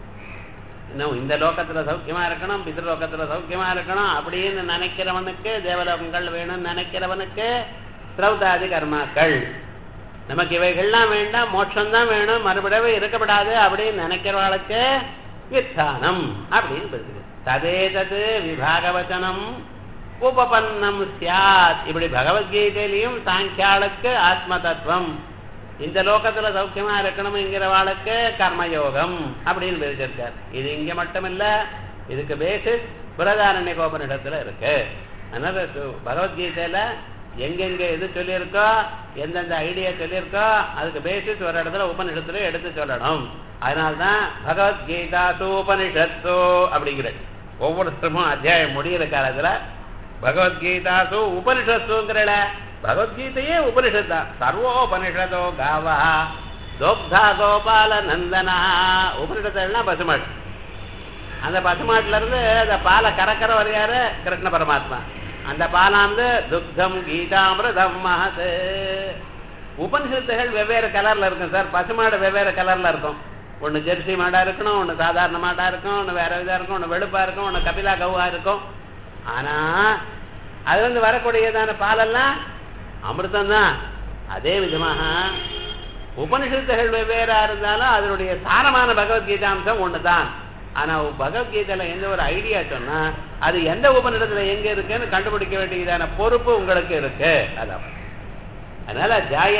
இன்னும் இந்த லோகத்துல சௌக்கியமா இருக்கணும் பிதிர்லோகத்துல சௌக்கியமா இருக்கணும் அப்படின்னு நினைக்கிறவனுக்கு தேவலோகங்கள் வேணும்னு நினைக்கிறவனுக்கு திரௌதாதி கர்மாக்கள் நமக்கு இவைகள்லாம் வேண்டாம் மோட்சம்தான் வேணும் மறுபடியும் இருக்கப்படாது அப்படின்னு நினைக்கிறவளுக்கு வித்தானம் அப்படின்னு இருக்குது ததே தது விபாகவச்சனம் உபபன்னம் சியாத் இப்படி பகவத்கீதையிலையும் சாங்கியாளுக்கு ஆத்ம தத்துவம் இந்த லோகத்துல சௌக்கியமா இருக்கணும்ங்கிறவாளுக்கு கர்மயோகம் அப்படின்னு பிரிச்சிருக்கார் இது இங்க மட்டும் இல்ல இதுக்கு பேசிஸ் புரதாரண்ய கோபனிடத்துல இருக்கு அதனால சு- பகவத்கீதையில எங்கெங்க எது சொல்லியிருக்கோ எந்தெந்த ஐடியா சொல்லியிருக்கோ அதுக்கு பேசிஸ் ஒரு இடத்துல உபனிஷத்துல எடுத்து சொல்லணும் அதனால்தான் பகவத்கீதா உபனிஷத்து அப்படிங்கிற ஒவ்வொருத்தருமும் அத்தியாயம் முடியிற காலத்துல பகவத்கீதாசு உபனிஷத்துங்கிறல பகவத்கீதையே உபனிஷத் தான் சர்வோபனிஷதோ காவா தோக்தா கோபால நந்தனா உபனிஷத்துனா பசுமாடு அந்த பசுமாட்டுல இருந்து அந்த பாலை கறக்கிற வரையாரு கிருஷ்ண பரமாத்மா அந்த பாலாந்து துக்தம் கீதாமிரதம் மகத் உபனிஷத்துகள் வெவ்வேறு கலர்ல இருக்கும் சார் பசுமாடு வெவ்வேறு கலர்ல இருக்கும் ஒண்ணு ஜெர்சி மாடா இருக்கணும் ஒண்ணு சாதாரண மாடா இருக்கும் ஒண்ணு வேற இதா இருக்கும் ஒண்ணு வெளுப்பா இருக்கும் ஒண்ணு கபிலா கவ்வா இருக்கும் ஆனா அது வந்து வரக்கூடியதான பாலெல்லாம் அமிர்தம் தான் அதே விதமாக உபனிஷத்துகள் வெவ்வேறா இருந்தாலும் அதனுடைய சாரமான பகவத்கீதாம்சம் ஒண்ணுதான் ஆனா பகவத்கீதையில எந்த ஒரு ஐடியா சொன்னா அது எந்த உபநிடத்துல எங்க இருக்குன்னு கண்டுபிடிக்க வேண்டியதான பொறுப்பு உங்களுக்கு இருக்கு அதான் அதனால ஜாய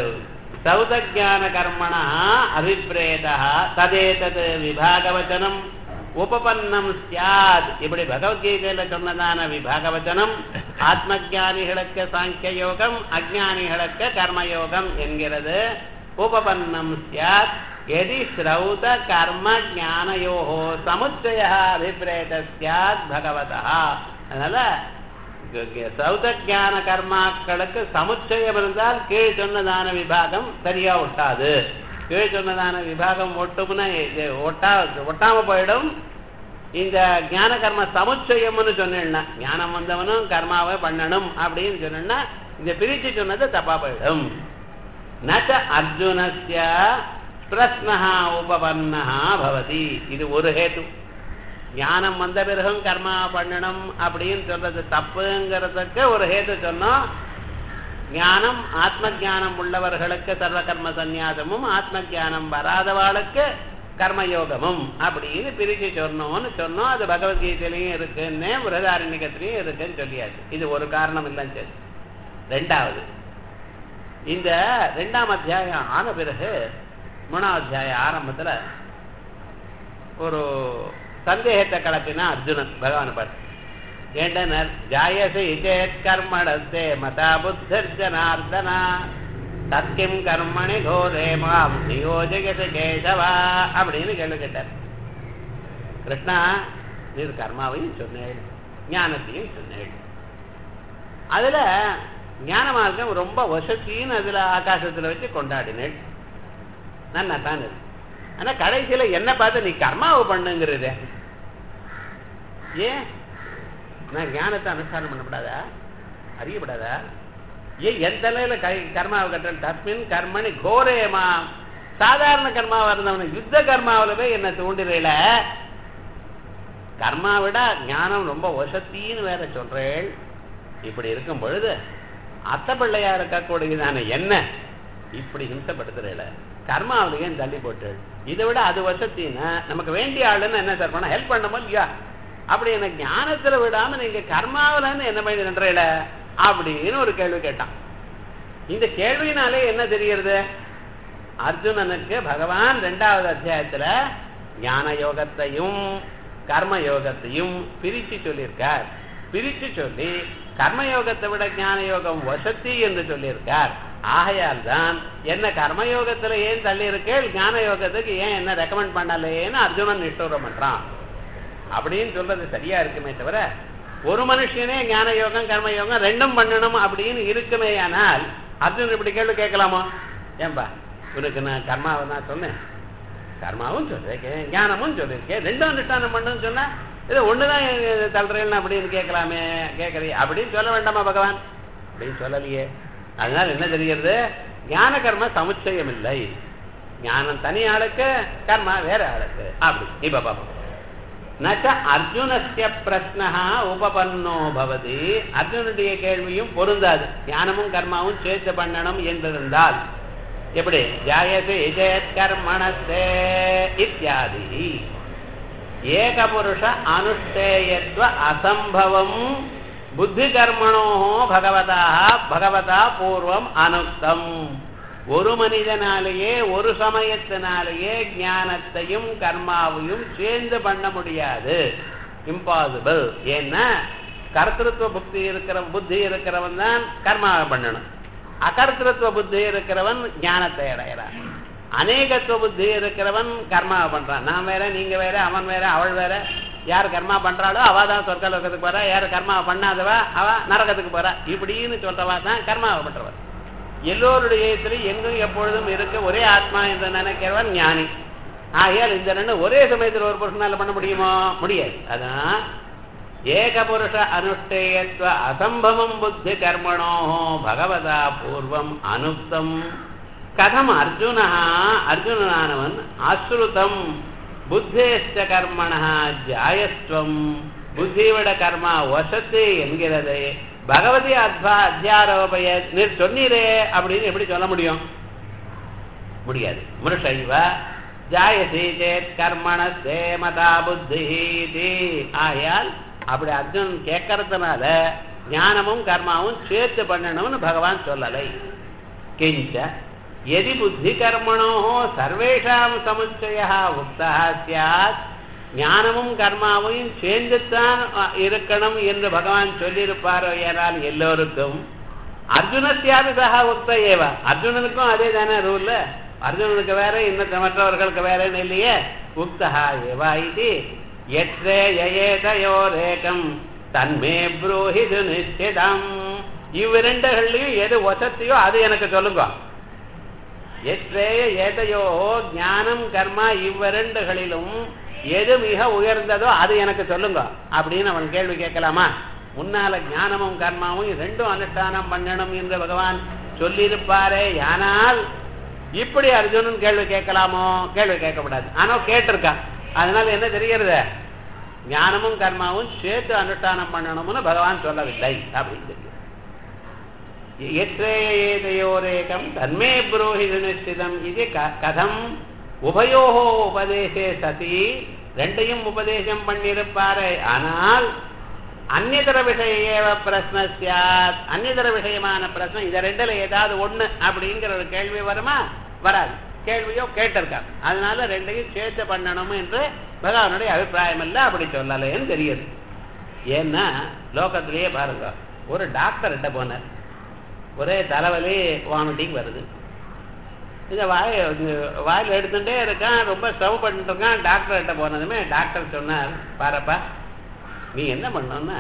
சௌதஜான கர்மணா அபிப்பிரேதா ததேதது விபாகவச்சனம் உபபன்னம் சியாத் இப்படி பகவத்கீதையில சொன்னதான விபாகவச்சனம் ஆத்மஜானிகளுக்கு சாங்கிய யோகம் அஜானிகளுக்கு கர்மயோகம் என்கிறது உபபன்னம் சியாத் எதி ஸ்ரௌத கர்ம ஞானயோகோ சமுச்சய அபிப்பிரேத சியாத் பகவதா அதனால சௌத ஞான கர்மாக்களுக்கு சமுச்சயம் இருந்தால் கீழ் சொன்னதான விபாகம் சரியா ஒட்டாது கீழ் சொன்னதான விபாகம் ஒட்டும்னா இது ஒட்டா ஒட்டாம போயிடும் இந்த ஞான கர்ம சமுச்சயம்னு சொன்னேன்னா ஞானம் வந்தவனும் கர்மாவை பண்ணணும் அப்படின்னு சொன்னா இந்த பிரிச்சு சொன்னது தப்பா போயிடும் நச்ச அர்ஜுனஸ்ய பிரஸ்னஹா உபபன்னஹா பவதி இது ஒரு ஹேத்து ஞானம் வந்த பிறகும் கர்மா பண்ணணும் அப்படின்னு சொல்றது தப்புங்கிறதுக்கு ஒரு ஹேத்து சொன்னோம் ஞானம் ஆத்ம ஞானம் உள்ளவர்களுக்கு சர்வ கர்ம சந்நியாசமும் ஆத்ம ஞானம் வராதவாளுக்கு கர்மயோகமும் அப்படின்னு பிரிச்சு சொன்னோம்னு சொன்னோம் அது பகவத்கீதையிலையும் இருக்குன்னு விரதாரண்யத்திலையும் இருக்குன்னு சொல்லியாச்சு இது ஒரு காரணம் இல்லைன்னு சரி ரெண்டாவது இந்த ரெண்டாம் அத்தியாயம் ஆன பிறகு மூணாம் அத்தியாய ஆரம்பத்துல ஒரு சந்தேகத்தை கலப்பினா அர்ஜுனன் பகவான் பாரு ஏண்டனர் ஜாயசு இஜேத் கர்மணஸ்தே மதா புத்தர் ஜனார்தனா தத்கிம் கர்மணி கோரே மாம் நியோஜகச கேசவா அப்படின்னு கேள்வி கேட்டார் கிருஷ்ணா நீர் கர்மாவையும் சொன்னேன் ஞானத்தையும் சொன்னேன் அதுல ஞான மார்க்கம் ரொம்ப வசத்தின்னு அதுல ஆகாசத்துல வச்சு கொண்டாடினேன் நல்லா தான் இருக்கு ஆனா கடைசியில என்ன பார்த்து நீ கர்மாவை பண்ணுங்கிறது ஏன் நான் ஞானத்தை அனுஷ்டானம் பண்ணப்படாதா அறியப்படாதா ஏன் என் தலையில கை கர்மாவை கட்டுறேன் தஸ்மின் கர்மணி கோரேமா சாதாரண கர்மாவா இருந்தவனு யுத்த கர்மாவில போய் என்ன தூண்டிரையில கர்மா விட ஞானம் ரொம்ப வசத்தின்னு வேற சொல்றேன் இப்படி இருக்கும் பொழுது அத்தை பிள்ளையா இருக்கக்கூடியதான என்ன இப்படி ஹிம்சப்படுத்துறேல கர்மாவிலையும் தள்ளி போட்டு இதை விட அது வசத்தின்னா நமக்கு வேண்டிய ஆளுன்னு என்ன சார் பண்ண ஹெல்ப் பண்ணமோ இல்லையா அப்படி எனக்கு ஞானத்துல விடாம நீங்க கர்மாவிலன்னு என்ன பண்ணி நின்றீல அப்படின்னு ஒரு கேள்வி கேட்டான் இந்த கேள்வினாலே என்ன தெரிகிறது அர்ஜுனனுக்கு பகவான் ரெண்டாவது அத்தியாயத்துல ஞான யோகத்தையும் கர்ம யோகத்தையும் பிரிச்சு சொல்லியிருக்கார் பிரிச்சு சொல்லி கர்மயோகத்தை விட ஞான யோகம் வசத்தி என்று சொல்லியிருக்கார் ஆகையால் தான் என்ன கர்மயோகத்துல ஏன் தள்ளி இருக்கேள் ஞான யோகத்துக்கு ஏன் என்ன ரெக்கமெண்ட் பண்ணலையேன்னு அர்ஜுனன் நிஷ்டூரம் பண்றான் அப்படின்னு சொல்றது சரியா இருக்குமே தவிர ஒரு மனுஷனே ஞான யோகம் கர்ம யோகம் ரெண்டும் பண்ணணும் அப்படின்னு இருக்குமே ஆனால் அர்ஜுன் இப்படி கேள்வி கேட்கலாமா ஏன்பா உனக்கு நான் கர்மாவை நான் சொன்னேன் கர்மாவும் சொல்லியிருக்கேன் ஞானமும் சொல்லியிருக்கேன் ரெண்டும் அனுஷ்டானம் பண்ணுன்னு சொன்னா இது ஒண்ணுதான் தள்ளுறேன் அப்படின்னு கேட்கலாமே கேட்கறிய அப்படின்னு சொல்ல வேண்டாமா பகவான் அப்படின்னு சொல்லலையே அதனால என்ன தெரிகிறது ஞான கர்ம சமுச்சயம் இல்லை ஞானம் தனி ஆளுக்கு கர்மா வேற ஆளுக்கு அப்படி இப்ப பாப்போம் நச்ச அர்ஜுனஸ்ய பிரஸ்னா உபபன்னோ பவதி அர்ஜுனுடைய கேள்வியும் பொருந்தாது ஞானமும் கர்மாவும் சேர்த்து பண்ணணும் என்றிருந்தால் எப்படி ஜாயசே ஜெயத் கர்மணஸ்தே இத்தியாதி ஏகபுருஷ அனுஷ்டேயத்வ அசம்பவம் புத்தி கர்மணோ பகவதா பகவதா பூர்வம் அனுக்தம் ஒரு மனிதனாலேயே ஒரு சமயத்தினாலேயே ஞானத்தையும் கர்மாவையும் சேர்ந்து பண்ண முடியாது இம்பாசிபிள் ஏன்னா கர்த்தத்துவ புத்தி இருக்கிற புத்தி இருக்கிறவன் தான் கர்மாவை பண்ணணும் அகர்த்தத்துவ புத்தி இருக்கிறவன் ஞானத்தை அடைகிறான் அநேகத்துவ புத்தி இருக்கிறவன் கர்மாவை பண்றான் நான் வேற நீங்க வேற அவன் வேற அவள் வேற யார் கர்மா பண்றாளோ அவ தான் சொர்க்க லோகத்துக்கு போறா யார் கர்மாவை பண்ணாதவா அவ நரகத்துக்கு போறா இப்படின்னு சொல்றவா தான் கர்மாவை பண்றவன் எல்லோருடைய இடத்துலையும் எங்கும் எப்பொழுதும் இருக்க ஒரே ஆத்மா என்று நினைக்கிறவன் ஞானி ஆகையால் இந்த ரெண்டு ஒரே சமயத்தில் ஒரு புருஷனால பண்ண முடியுமோ முடியாது அதான் ஏகபுருஷ அனுஷ்டேயத்துவ அசம்பவம் புத்தி கர்மணோ பகவதா பூர்வம் அனுப்தம் கதம் அர்ஜுனா அர்ஜுனனானவன் ஆஸ்ருதம் புத்தேஷ்ட கர்மண ஜாயஸ்வம் புத்திவிட கர்மா வசத்து என்கிறது பகவதி அத்வா அத்தியாரோபய நீர் சொன்னீரே அப்படின்னு எப்படி சொல்ல முடியும் முடியாது மிருஷைவ ஜாயசி சேத் கர்மண சேமதா புத்தி ஆகையால் அப்படி அர்ஜுன் கேட்கறதுனால ஞானமும் கர்மாவும் சேர்த்து பண்ணணும்னு பகவான் சொல்லலை கிஞ்ச எதி புத்தி கர்மணோ சர்வேஷாம் சமுச்சய உக்தா சியாத் ஞானமும் கர்மாவையும் சேர்ந்துத்தான் இருக்கணும் என்று பகவான் சொல்லியிருப்பாரோ ஏனால் எல்லோருக்கும் அர்ஜுனத்தியாபி சகா உக்த ஏவ அர்ஜுனனுக்கும் அதே தானே ரூல் அர்ஜுனனுக்கு வேற இன்னத்த மற்றவர்களுக்கு வேறன்னு இல்லையே உக்தா ஏவா இது எற்றே யயேதயோரேகம் தன்மே புரோஹிது நிச்சிதம் இவ்விரண்டுகள்லயும் எது வசத்தியோ அது எனக்கு சொல்லுங்க எத்ரேய ஏதையோ ஞானம் கர்மா இவ்விரண்டுகளிலும் எது மிக உயர்ந்ததோ அது எனக்கு சொல்லுங்க அப்படின்னு அவன் கேள்வி கேட்கலாமா முன்னால ஞானமும் கர்மாவும் ரெண்டும் அனுஷ்டானம் பண்ணணும் என்று பகவான் சொல்லியிருப்பாரே ஆனால் இப்படி அர்ஜுனன் கேள்வி கேட்கலாமோ கேள்வி கேட்கக்கூடாது ஆனா கேட்டிருக்கான் அதனால என்ன தெரிகிறது ஞானமும் கர்மாவும் சேர்த்து அனுஷ்டானம் பண்ணணும்னு பகவான் சொல்லவில்லை அப்படின்னு தெரியும் எத்ரேயோரேகம் தன்மே புரோஹித நிச்சிதம் இது கதம் உபயோ உபதேசே சதி ரெண்டையும் உபதேசம் பண்ணியிருப்பாரே ஆனால் அந்நிதர விஷய பிரச்சனை சாத் அந்நிதர விஷயமான பிரச்சனை இதை ரெண்டுல ஏதாவது ஒண்ணு அப்படிங்கிற ஒரு கேள்வி வருமா வராது கேள்வியோ கேட்டிருக்காங்க அதனால ரெண்டையும் சேர்த்து பண்ணணும் என்று பகவானுடைய அபிப்பிராயம் இல்லை அப்படி சொல்லலைன்னு தெரியுது ஏன்னா லோகத்திலேயே பாருங்க ஒரு டாக்டர் கிட்ட போனார் ஒரே தலைவலி வாமிட்டிங் வருது இதை வாய வாயில் எடுத்துட்டே இருக்கான் ரொம்ப ஸ்டவ் பண்ணிட்டு இருக்கான் டாக்டர் கிட்ட போனதுமே டாக்டர் சொன்னார் பாருப்பா நீ என்ன பண்ணோன்னா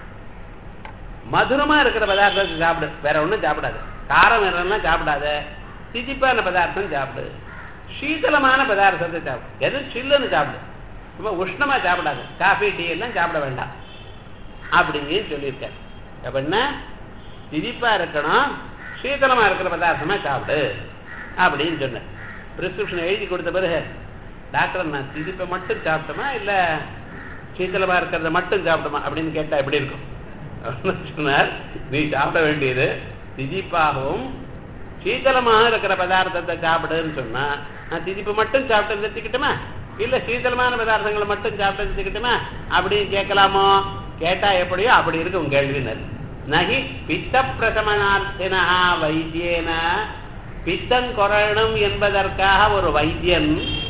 மதுரமா இருக்கிற பதார்த்தத்தை சாப்பிடு வேற ஒன்றும் சாப்பிடாது காரம் வேறெல்லாம் சாப்பிடாத திதிப்பான பதார்த்தம் சாப்பிடு சீதளமான பதார்த்தத்தை சாப்பிடு எது சில்லுன்னு சாப்பிடு ரொம்ப உஷ்ணமா சாப்பிடாது காஃபி டீ எல்லாம் சாப்பிட வேண்டாம் அப்படின்னு சொல்லியிருக்காரு அப்படின்னா திதிப்பா இருக்கணும் சீதளமா இருக்கிற பதார்த்தமா சாப்பிடு அப்படின்னு சொன்னேன் பிரிஸ்கிரிப்ஷன் எழுதி கொடுத்த பிறகு டாக்டர் நான் திதிப்பை மட்டும் சாப்பிட்டோமா இல்லை சீத்தலமா இருக்கிறத மட்டும் சாப்பிடுமா அப்படின்னு கேட்டா எப்படி இருக்கும் சொன்னார் நீ சாப்பிட வேண்டியது திதிப்பாகவும் சீதளமாக இருக்கிற பதார்த்தத்தை சாப்பிடுன்னு சொன்னா நான் திதிப்பு மட்டும் சாப்பிட்டு நிறுத்திக்கிட்டுமா இல்ல சீதளமான பதார்த்தங்களை மட்டும் சாப்பிட்டு நிறுத்திக்கிட்டுமா அப்படின்னு கேட்கலாமோ கேட்டா எப்படியோ அப்படி இருக்கும் கேள்வினர் நகி பித்த பிரசமனார்த்தினா வைத்தியேன பித்தம் குறையணும் என்பதற்காக ஒரு வைத்தியன்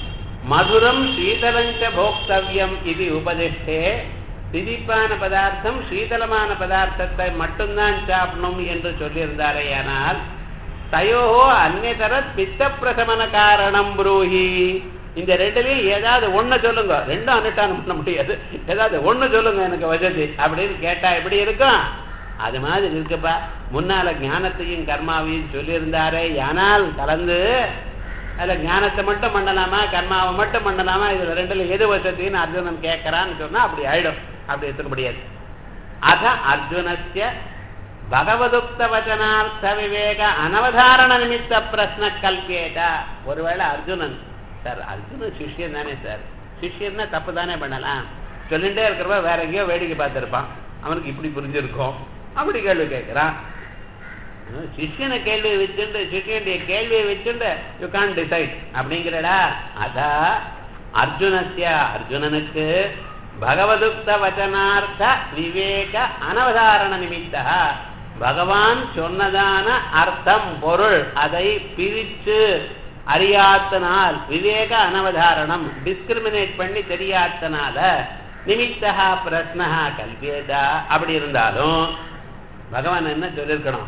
மதுரம் சீதலஞ்ச போக்தவ்யம் இது உபதிஷ்டே திதிப்பான பதார்த்தம் சீதளமான பதார்த்தத்தை மட்டும்தான் சாப்பிடணும் என்று சொல்லியிருந்தாரே ஆனால் தயோஹோ அந்நதர பித்த பிரசமன காரணம் புரூஹி இந்த ரெண்டுலயும் ஏதாவது ஒண்ணு சொல்லுங்க ரெண்டும் அனுஷ்டானம் பண்ண முடியாது ஏதாவது ஒண்ணு சொல்லுங்க எனக்கு வசதி அப்படின்னு கேட்டா எப்படி இருக்கும் அது மாதிரி இருக்குப்பா முன்னால ஞானத்தையும் கர்மாவையும் சொல்லியிருந்தாரே ஆனால் கலந்து அதுல ஞானத்தை மட்டும் பண்ணலாமா கர்மாவை மட்டும் பண்ணலாமா இதுல ரெண்டுல எது வசதின்னு அர்ஜுனன் கேட்கறான்னு சொன்னா அப்படி ஆயிடும் அப்படி எடுத்துக்க முடியாது அத அர்ஜுனஸ்ய பகவதுக்த வச்சனார்த்த விவேக அனவதாரண நிமித்த பிரஸ்ன கல்பேதா ஒருவேளை அர்ஜுனன் சார் அர்ஜுனன் சிஷ்யன் தானே சார் சிஷ்யன்னா தப்பு தானே பண்ணலாம் சொல்லிட்டே இருக்கிறப்ப வேற எங்கேயோ வேடிக்கை பார்த்திருப்பான் அவனுக்கு இப்படி புரிஞ்சிருக்கும் அப்படி கேள்வி கேட்கிறான் சிஷ்யனை கேள்வி வச்சுண்டு சிஷ்யனுடைய கேள்வியை வச்சுண்டு யூ கான் டிசைட் அப்படிங்கிறடா அதா அர்ஜுனஸ்ய அர்ஜுனனுக்கு பகவதுக்த வச்சனார்த்த விவேக அனவதாரண நிமித்த பகவான் சொன்னதான அர்த்தம் பொருள் அதை பிரித்து அறியாத்தனால் விவேக அனவதாரணம் டிஸ்கிரிமினேட் பண்ணி தெரியாதனால நிமித்தா பிரஸ்னஹா கல்வியதா அப்படி இருந்தாலும் பகவான் என்ன சொல்லியிருக்கணும்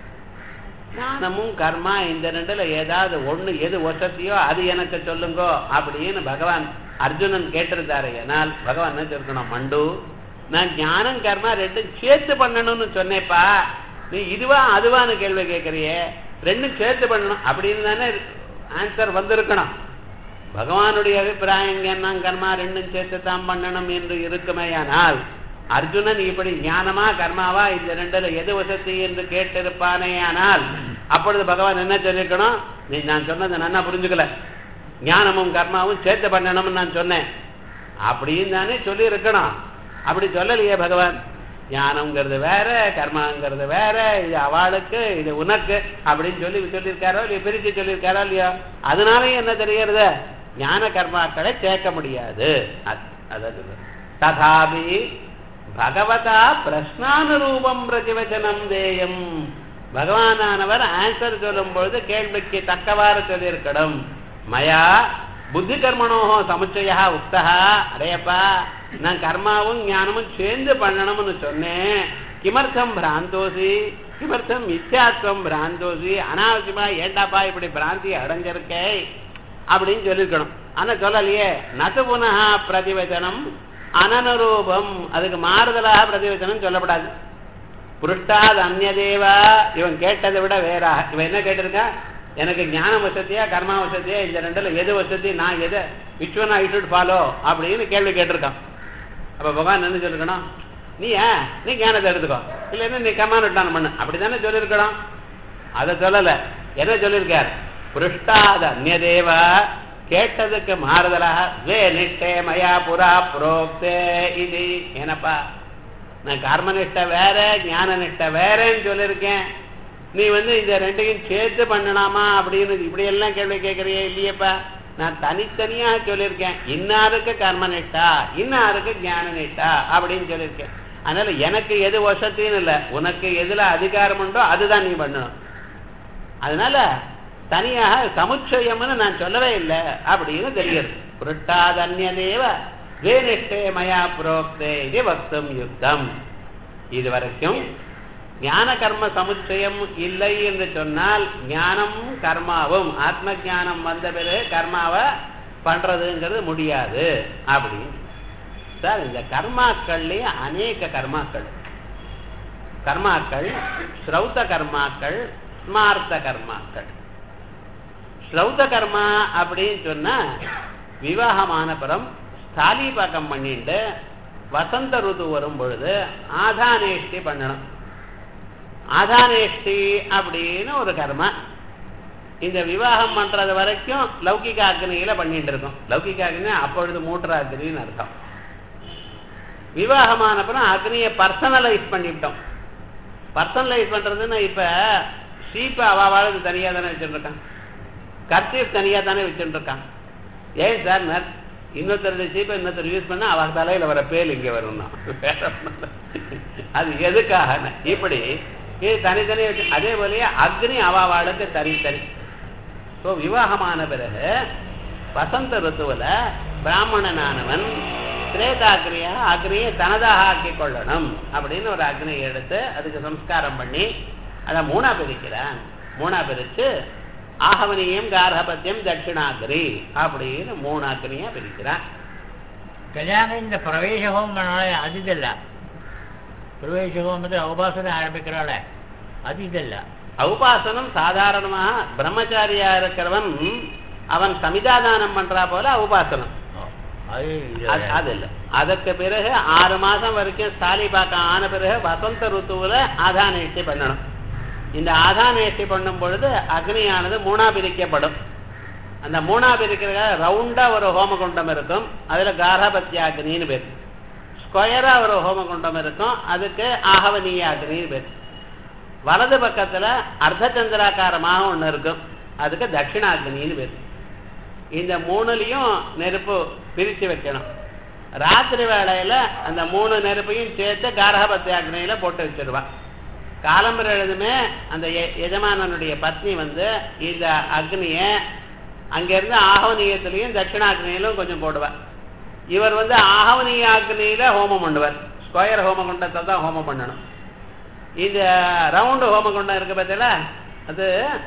ஞானமும் கர்மா இந்த ரெண்டுல ஏதாவது ஒண்ணு எது வசதியோ அது எனக்கு சொல்லுங்கோ அப்படின்னு பகவான் அர்ஜுனன் கேட்டிருந்தாரு ஏனால் பகவான் என்ன சொல்லிருக்கணும் மண்டு நான் ஞானம் கர்மா ரெண்டும் சேர்த்து பண்ணணும்னு சொன்னேப்பா நீ இதுவா அதுவான்னு கேள்வி கேட்கறியே ரெண்டும் சேர்த்து பண்ணணும் அப்படின்னு தானே ஆன்சர் வந்திருக்கணும் பகவானுடைய அபிப்பிராயம் என்ன கர்மா ரெண்டும் சேர்த்து தான் பண்ணணும் என்று இருக்குமேயானால் அர்ஜுனன் இப்படி ஞானமா கர்மாவா இந்த ரெண்டுல எது வசதி என்று கேட்டிருப்பானே ஆனால் அப்பொழுது பகவான் என்ன சொல்லியிருக்கணும் நீ நான் சொன்னதை நல்லா புரிஞ்சுக்கல ஞானமும் கர்மாவும் சேர்த்து பண்ணணும்னு நான் சொன்னேன் அப்படின்னு தானே சொல்லி இருக்கணும் அப்படி சொல்லலையே பகவான் ஞானம்ங்கிறது வேற கர்மாங்கிறது வேற இது அவளுக்கு இது உனக்கு அப்படின்னு சொல்லி சொல்லியிருக்காரோ இல்லையா பிரிச்சு சொல்லியிருக்காரோ இல்லையோ அதனாலயும் என்ன தெரிகிறது ஞான கர்மாக்களை சேர்க்க முடியாது அதாவது ததாபி பகவதா பிரஷ்னானுரூபம் பிரதிவச்சனம் தேயம் பகவானானவர் ஆன்சர் சொல்லும் பொழுது கேள்விக்கு தக்கவாறு சொல்லியிருக்கணும் மயா புத்தி கர்மணோஹோ சமுச்சயா உக்தா அடையப்பா நான் கர்மாவும் ஞானமும் சேர்ந்து பண்ணணும்னு சொன்னேன் கிமர்த்தம் பிராந்தோசி கிமர்த்தம் மித்யாத்வம் பிராந்தோசி அனாவசியமா ஏண்டாப்பா இப்படி பிராந்தி அடைஞ்சிருக்கே அப்படின்னு சொல்லியிருக்கணும் ஆனா சொல்லலையே நது புனகா பிரதிவச்சனம் அனனுரூபம் அதுக்கு மாறுதலாக பிரதிவச்சனம் சொல்லப்படாது புருஷ்டாத் அந்நதேவா இவன் கேட்டதை விட வேறா இவன் என்ன கேட்டிருக்கான் எனக்கு ஞான வசதியா கர்மா வசதியா இந்த ரெண்டுல எது வசதி நான் எதை which one I should follow அப்படின்னு கேள்வி கேட்டிருக்கான் அப்ப பகவான் என்ன சொல்லிருக்கணும் நீ ஏன் நீ ஞானத்தை எடுத்துக்கோ இல்லைன்னா நீ கர்மானுட்டானம் பண்ணு அப்படித்தானே சொல்லியிருக்கணும் அதை சொல்லல என்ன சொல்லியிருக்கார் புருஷ்டாத அந்நதேவா கேட்டதுக்கு மாறுதலாக வே நிஷ்டே மயா புரா புரோக்தே இது ಏನப்பா நான் கர்மனிஷ்ட வேற ஞான நிஷ்ட வேறன்னு சொல்லியிருக்கேன் நீ வந்து இந்த ரெண்டையும் சேர்த்து பண்ணலாமா அப்படின்னு இப்படி எல்லாம் கேள்வி கேட்கறியே இல்லையப்பா நான் தனித்தனியாக சொல்லியிருக்கேன் இன்னாருக்கு கர்மனிஷ்டா இன்னாருக்கு ஞான நிஷ்டா அப்படின்னு சொல்லியிருக்கேன் அதனால எனக்கு எது வசத்தின்னு இல்லை உனக்கு எதுல அதிகாரம் உண்டோ அதுதான் நீ பண்ணணும் அதனால தனியாக சமுச்சயம்னு நான் சொல்லவே இல்லை அப்படின்னு தெரிகிறது புருட்டாதன்யதேவ வேனிஷ்டே மயா புரோக்தே இது வக்தம் யுத்தம் இது வரைக்கும் ஞான கர்ம சமுச்சயம் இல்லை என்று சொன்னால் ஞானமும் கர்மாவும் ஆத்ம ஞானம் வந்த பிறகு கர்மாவை பண்றதுங்கிறது முடியாது அப்படின்னு சார் இந்த கர்மாக்கள்லயே அநேக கர்மாக்கள் கர்மாக்கள் ஸ்ரௌத்த கர்மாக்கள் ஸ்மார்த்த கர்மாக்கள் ஸ்ரௌத்த கர்மா அப்படின்னு சொன்னா விவாகமான பிறம் ஸ்தாலிபாக்கம் பண்ணிட்டு வசந்த ருது வரும் பொழுது ஆதானேஷ்டி பண்ணணும் ஆதானேஷ்டி அப்படின்னு ஒரு கர்மா இந்த விவாகம் பண்றது வரைக்கும் லௌகிக அக்னியில பண்ணிட்டு இருக்கோம் லௌகிக அக்னி அப்பொழுது மூட்டுற அக்னின்னு அர்த்தம் விவாகமான அப்புறம் அக்னியை பர்சனலைஸ் பண்ணிவிட்டோம் பர்சனலைஸ் பண்றதுன்னு இப்ப ஷீப்பை அவாவாளுக்கு தனியா தானே வச்சுட்டு இருக்கான் கர்ச்சீஃப் தனியா தானே வச்சுட்டு இருக்கான் ஏன் சார் நர் இன்னொருத்தர் சீப்பை இன்னொருத்தர் யூஸ் பண்ணா அவர் தலையில வர பேல் இங்க வரும்னா வேற ஒண்ணும் இல்ல. அது எதுக்காக இப்படி இது தனித்தனி வச்சு அதே போலயே அக்னி அவாவாளுக்கு தனி தனி ஸோ விவாகமான பிறகு வசந்த ருத்துவில் பிராமணனானவன் திரேதாக்னியா அக்னியை தனதாக ஆக்கி கொள்ளணும் அப்படின்னு ஒரு அக்னியை எடுத்து அதுக்கு சம்ஸ்காரம் பண்ணி அதை மூணா பிரிக்கிறான் மூணா பிரிச்சு ஆகவனியம் கார்ஹபத்தியம் தட்சிணாகிரி அப்படின்னு மூணு அக்னியா பிரிக்கிறான் கல்யாணம் இந்த பிரவேச ஹோமனால அது ಇದಲ್ಲ பிரவேச ஹோமத்தில் உபாசனை ஆரம்பிக்கிறாள அது ಇದಲ್ಲ உபாசனம் சாதாரணமாக பிரம்மச்சாரியா இருக்கிறவன் அவன் சமிதாதானம் பண்றா போல உபாசனம் அது அது அது இல்ல அதுக்கு பிறகு ஆறு மாசம் வரைக்கும் ஸ்தாலிபாக்கம் ஆன பிறகு வசந்த ருத்துவுல ஆதானேஷ்டி பண்ணணும் இந்த ஆதானேஷ்டி பண்ணும் பொழுது அக்னியானது மூணா பிரிக்கப்படும் அந்த மூணா பிரிக்கிற ரவுண்டா ஒரு ஹோமகுண்டம் இருக்கும் அதுல கார்ஹபத்திய அக்னின்னு பேர் ஸ்கொயரா ஒரு ஹோமகுண்டம் இருக்கும் அதுக்கு ஆகவனீய அக்னின்னு பேர் வலது பக்கத்துல அர்த்த சந்திராக்காரமாக ஒண்ணு இருக்கும் அதுக்கு தட்சிணாக்னின்னு பேர் இந்த மூணுலயும் நெருப்பு பிரிச்சு வைக்கணும் ராத்திரி வேளையில அந்த மூணு நெருப்பையும் சேர்த்து காரகபத்தி அக்னியில போட்டு வச்சிருவான் காலம்பர எழுதுமே அந்த எ- எஜமானனுடைய பத்னி வந்து இந்த அக்னிய அங்கிருந்து ஆகவனீயத்திலையும் தட்சிணாக்னியிலும் கொஞ்சம் போடுவார் இவர் வந்து ஆகவனீய அக்னியில ஹோமம் பண்ணுவார் ஸ்கொயர் ஹோமகுண்டத்தை தான் ஹோமம் பண்ணணும் இந்த ரவுண்டு ஹோமகுண்டம் இருக்கு பார்த்தீங்களா அது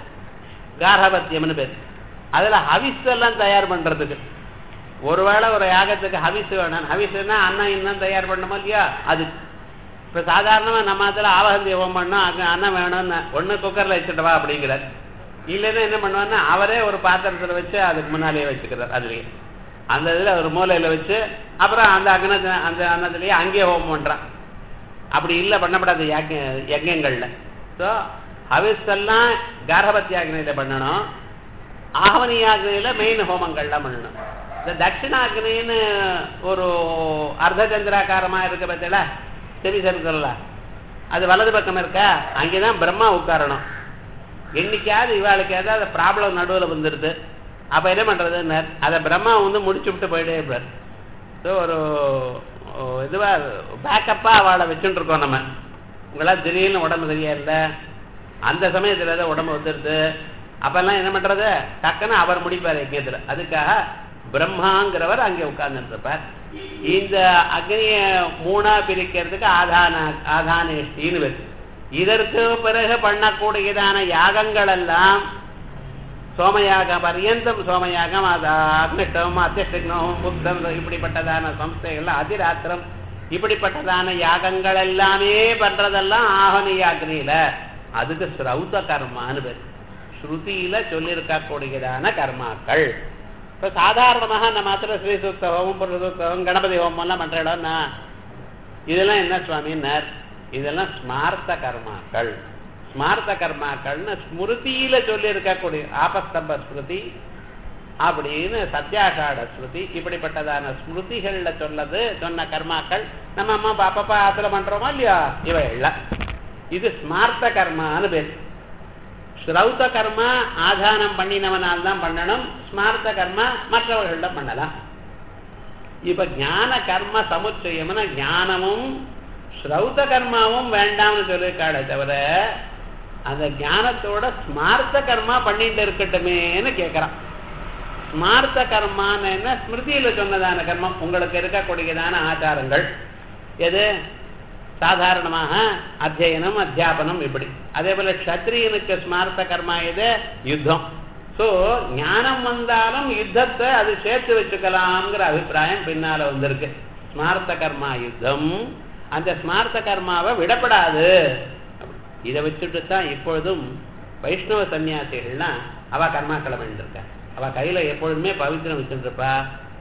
கார்ஹபத்தியம்னு பேர் அதுல ஹவிஸ் எல்லாம் தயார் பண்றதுக்கு ஒருவேளை ஒரு யாகத்துக்கு ஹவிஸ் வேணும் ஹவிஸ்னா அன்னம் இன்னும் தயார் பண்ணணுமோ இல்லையா அது இப்ப சாதாரணமா நம்ம அதுல ஆவகந்தி ஹோமம் பண்ணோம் அங்க அன்னம் வேணும்னு ஒண்ணு குக்கர்ல வச்சுட்டு வா அப்படிங்கிறார் இல்லைன்னா என்ன பண்ணுவாருன்னா அவரே ஒரு பாத்திரத்துல வச்சு அதுக்கு முன்னாலேயே வச்சுக்கிறார் அதுலயே அந்த இதுல ஒரு மூலையில வச்சு அப்புறம் அந்த அக்ன அந்த அன்னத்திலேயே அங்கேயே ஹோமம் பண்றான் அப்படி இல்லை பண்ணப்படாது யஜ்ஞ யஜ்ஞங்கள்ல ஸோ ஹவிஸ் எல்லாம் கார்ஹபத்தி அக்னியில பண்ணணும் ஆகவனி அக்னியில மெயின் ஹோமங்கள்லாம் பண்ணணும் இந்த தட்சிணாக்னின்னு ஒரு அர்த்த சந்திராக்காரமா இருக்க பார்த்தீங்களா செவி சர்க்கல்ல அது வலது பக்கம் இருக்கா அங்கேதான் பிரம்மா உட்காரணும் என்னைக்காவது இவாளுக்கு ஏதாவது ப்ராப்ளம் நடுவில் வந்துடுது அப்ப என்ன பண்றதுன்னு அதை பிரம்மா வந்து முடிச்சு விட்டு போயிட்டே இருப்பார் ஸோ ஒரு ஓ, இதுவா பேக்கப்பா அவளை வச்சுட்டு இருக்கோம் நம்ம உங்களால் திடீர்னு உடம்பு சரியா இல்லை அந்த சமயத்துல ஏதோ உடம்பு வந்துடுது அப்பெல்லாம் என்ன பண்றது டக்குன்னு அவர் முடிப்பார் யஜ்யத்துல அதுக்காக பிரம்மாங்கிறவர் அங்கே உட்கார்ந்துட்டு இருப்பார் இந்த அக்னிய மூணா பிரிக்கிறதுக்கு ஆதான ஆதானேஷ்டின்னு வருது இதற்கு பிறகு பண்ணக்கூடியதான யாகங்கள் எல்லாம் சோமயாக பர்யந்தம் சோமயாகம் அது அக்னிஷ்டம் அத்தியஷ்டம் புத்தம் இப்படிப்பட்டதான சம்ஸ்தைகள்ல அதிராத்திரம் இப்படிப்பட்டதான யாகங்கள் எல்லாமே பண்றதெல்லாம் ஆகனி யாக்னியில அதுக்கு ஸ்ரௌத கர்மான்னு பேர் ஸ்ருதியில சொல்லியிருக்க கூடியதான கர்மாக்கள் இப்ப சாதாரணமாக நம்ம மாத்திர ஸ்ரீ சூக்த ஹோமம் புருஷ சூக்த ஹோமம் கணபதி ஹோமம் எல்லாம் பண்ற இடம்னா இதெல்லாம் என்ன சுவாமின்னார் இதெல்லாம் ஸ்மார்த்த கர்மாக்கள் ஸ்மார்த்த கர்மாக்கள்னு ஸ்மிருதியில சொல்லி இருக்கக்கூடிய ஆபஸ்தம்ப ஸ்மிருதி அப்படின்னு சத்யாஷாட ஸ்மிருதி இப்படிப்பட்டதான ஸ்மிருதிகள்ல சொல்லது சொன்ன கர்மாக்கள் நம்ம அம்மா பாப்பா ஆத்துல பண்றோமா இல்லையா இவைகள்ல இது ஸ்மார்த்த கர்மான்னு பேர் ஸ்ரௌத கர்மா ஆதானம் பண்ணினவனால் தான் பண்ணணும் ஸ்மார்த்த கர்மா மற்றவர்கள்ட பண்ணலாம் இப்ப ஞான கர்ம சமுச்சயம்னா ஞானமும் ஸ்ரௌத கர்மாவும் வேண்டாம்னு சொல்லியிருக்காளே தவிர அந்த ஞானத்தோட ஸ்மார்த்த கர்மா பண்ணிட்டு இருக்கட்டுமேன்னு கேட்கறான் ஸ்மார்த்த கர்மான்னு என்ன ஸ்மிருதியில சொன்னதான கர்மம் உங்களுக்கு இருக்கக்கூடியதான ஆச்சாரங்கள் எது சாதாரணமாக அத்தியனம் அத்தியாபனம் இப்படி அதே போல க்ஷத்ரியனுக்கு ஸ்மார்த்த கர்மா எது யுத்தம் சோ ஞானம் வந்தாலும் யுத்தத்தை அது சேர்த்து வச்சுக்கலாம்ங்கிற அபிப்பிராயம் பின்னால வந்திருக்கு ஸ்மார்த்த கர்மா யுத்தம் அந்த ஸ்மார்த்த கர்மாவை விடப்படாது இதை வச்சுட்டு தான் இப்பொழுதும் வைஷ்ணவ சன்னியாசிகள்னா அவ கர்மாக்களை பண்ணிருக்கா அவ கையில எப்பொழுதுமே பவித்திரம் வச்சுட்டு இருப்பா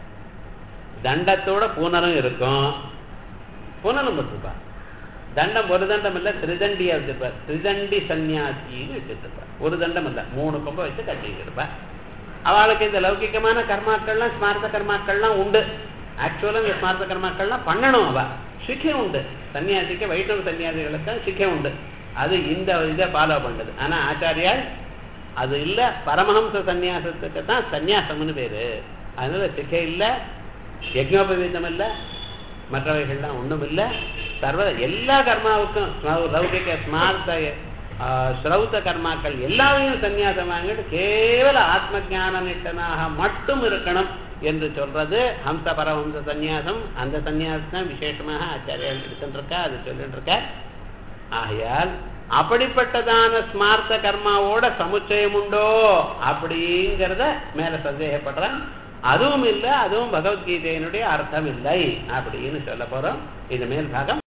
தண்டத்தோட பூனரும் இருக்கும் பூனலும் போட்டிருப்பா தண்டம் ஒரு தண்டம் இல்ல திரிதண்டியா வச்சிருப்பார் திரிதண்டி சன்னியாசின்னு வச்சிருப்பார் ஒரு தண்டம் இல்ல மூணு கொம்பை வச்சு கட்டிட்டு இருப்பா அவளுக்கு இந்த லௌகிகமான கர்மாக்கள்லாம் ஸ்மார்த்த கர்மாக்கள்லாம் உண்டு ஆக்சுவலா இந்த ஸ்மார்த்த கர்மாக்கள்லாம் பண்ணணும் அவ சிக்கை உண்டு சன்னியாசிக்கு வைஷ்ணவ சன்னியாசிகளுக்கு சிக்கை உண்டு அது இந்த இதை ஃபாலோ பண்ணுது ஆனா ஆச்சாரியால் அது இல்ல பரமஹம்ச சன்னியாசத்துக்கு தான் சன்னியாசம்னு பேரு அதனால சிக்கை இல்ல யஜ்னோபவீதம் இல்ல மற்றவைகள்லாம் ஒண்ணும் இல்ல சர்வ எல்லா கர்மாவுக்கும் லௌகிக ஸ்மார்த்த ஸ்ரௌத்த கர்மாக்கள் எல்லாவையும் சன்னியாசம் வாங்கிட்டு கேவல ஆத்ம ஜான நிட்டனாக மட்டும் இருக்கணும் என்று சொல்றது ஹம்ச பரஹம்ச சந்நியாசம் அந்த சந்நியாசம் தான் விசேஷமாக ஆச்சாரியால் எடுத்துருக்கா அது சொல்லிட்டு இருக்க ஆகையால் அப்படிப்பட்டதான ஸ்மார்த்த கர்மாவோட சமுச்சயம் உண்டோ அப்படிங்கிறத மேல சந்தேகப்படுறேன் அதுவும் இல்லை அதுவும் பகவத்கீதையினுடைய அர்த்தம் இல்லை அப்படின்னு சொல்ல போறோம் இது மேல் பாகம்